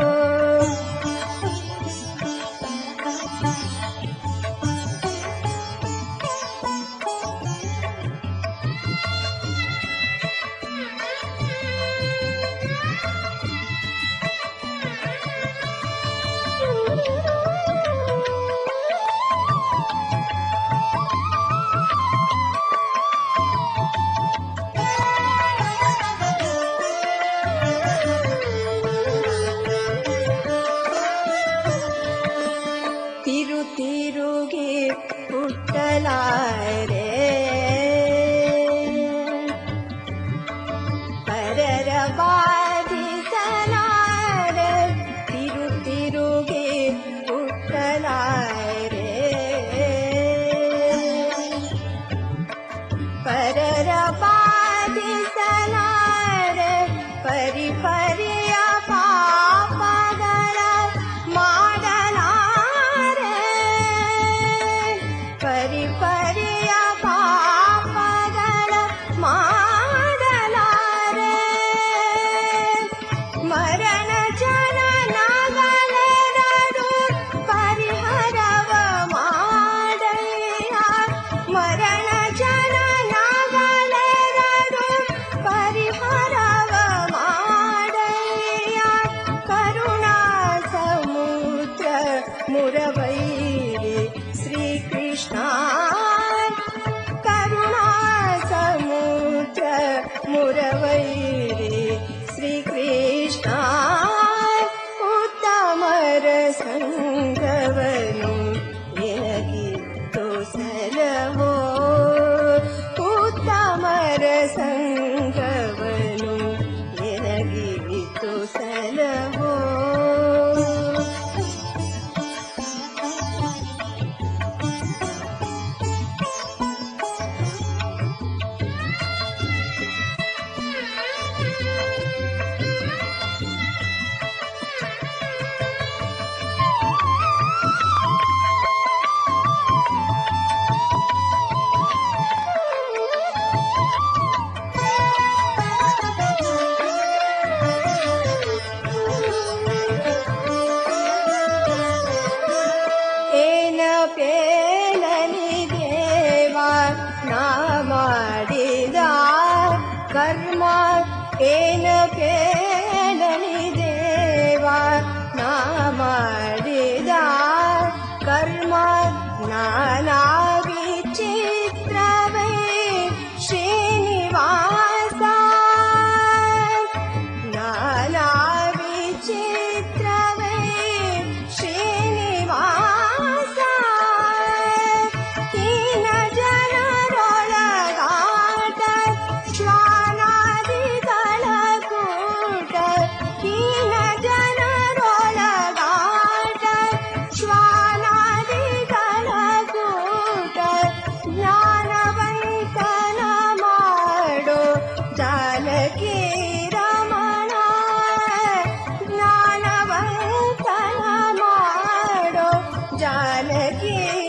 ತಿರು ತಿರುಗಿ ಹುಟ್ಟಲಾರೆ ಪರರ ಬಾಧಿಸಲಾರೆ ತಿರು ತಿರುಗಿ ಹುಟ್ಟಲಾರೆ ಪರರ ಬಾಧಿಸಲಾರೆ ಪರಿ ಪರಿಯ ಪಾಪಗಳ ಮಾಡಲಾರೆ ಪರಿ ಪರಿಯ ಪಾಪಗಳ ನಾನಾ ವಿಚಿತ್ರವೇ ಶ್ರೀನಿವಾಸ ನಾನಾ ವಿಚಿತ್ರವೇ ಶ್ರೀನಿವಾಸ ಹೀನ ಜನರೊಳಗಾಟ ಶ್ವಾನಾದಿಗಳ ಕೂಟ ಹೀನ ಜನರೊಳಗಾಟ ಶ್ವಾನಾದಿಗಳ ಕೂಟ ಜ್ಞಾನವಂತನ ಮಾಡೋ ಜಾನಕಿ ರಮಣ ಜ್ಞಾನವಂತನ ಮಾಡೋ ಜಾನಕಿ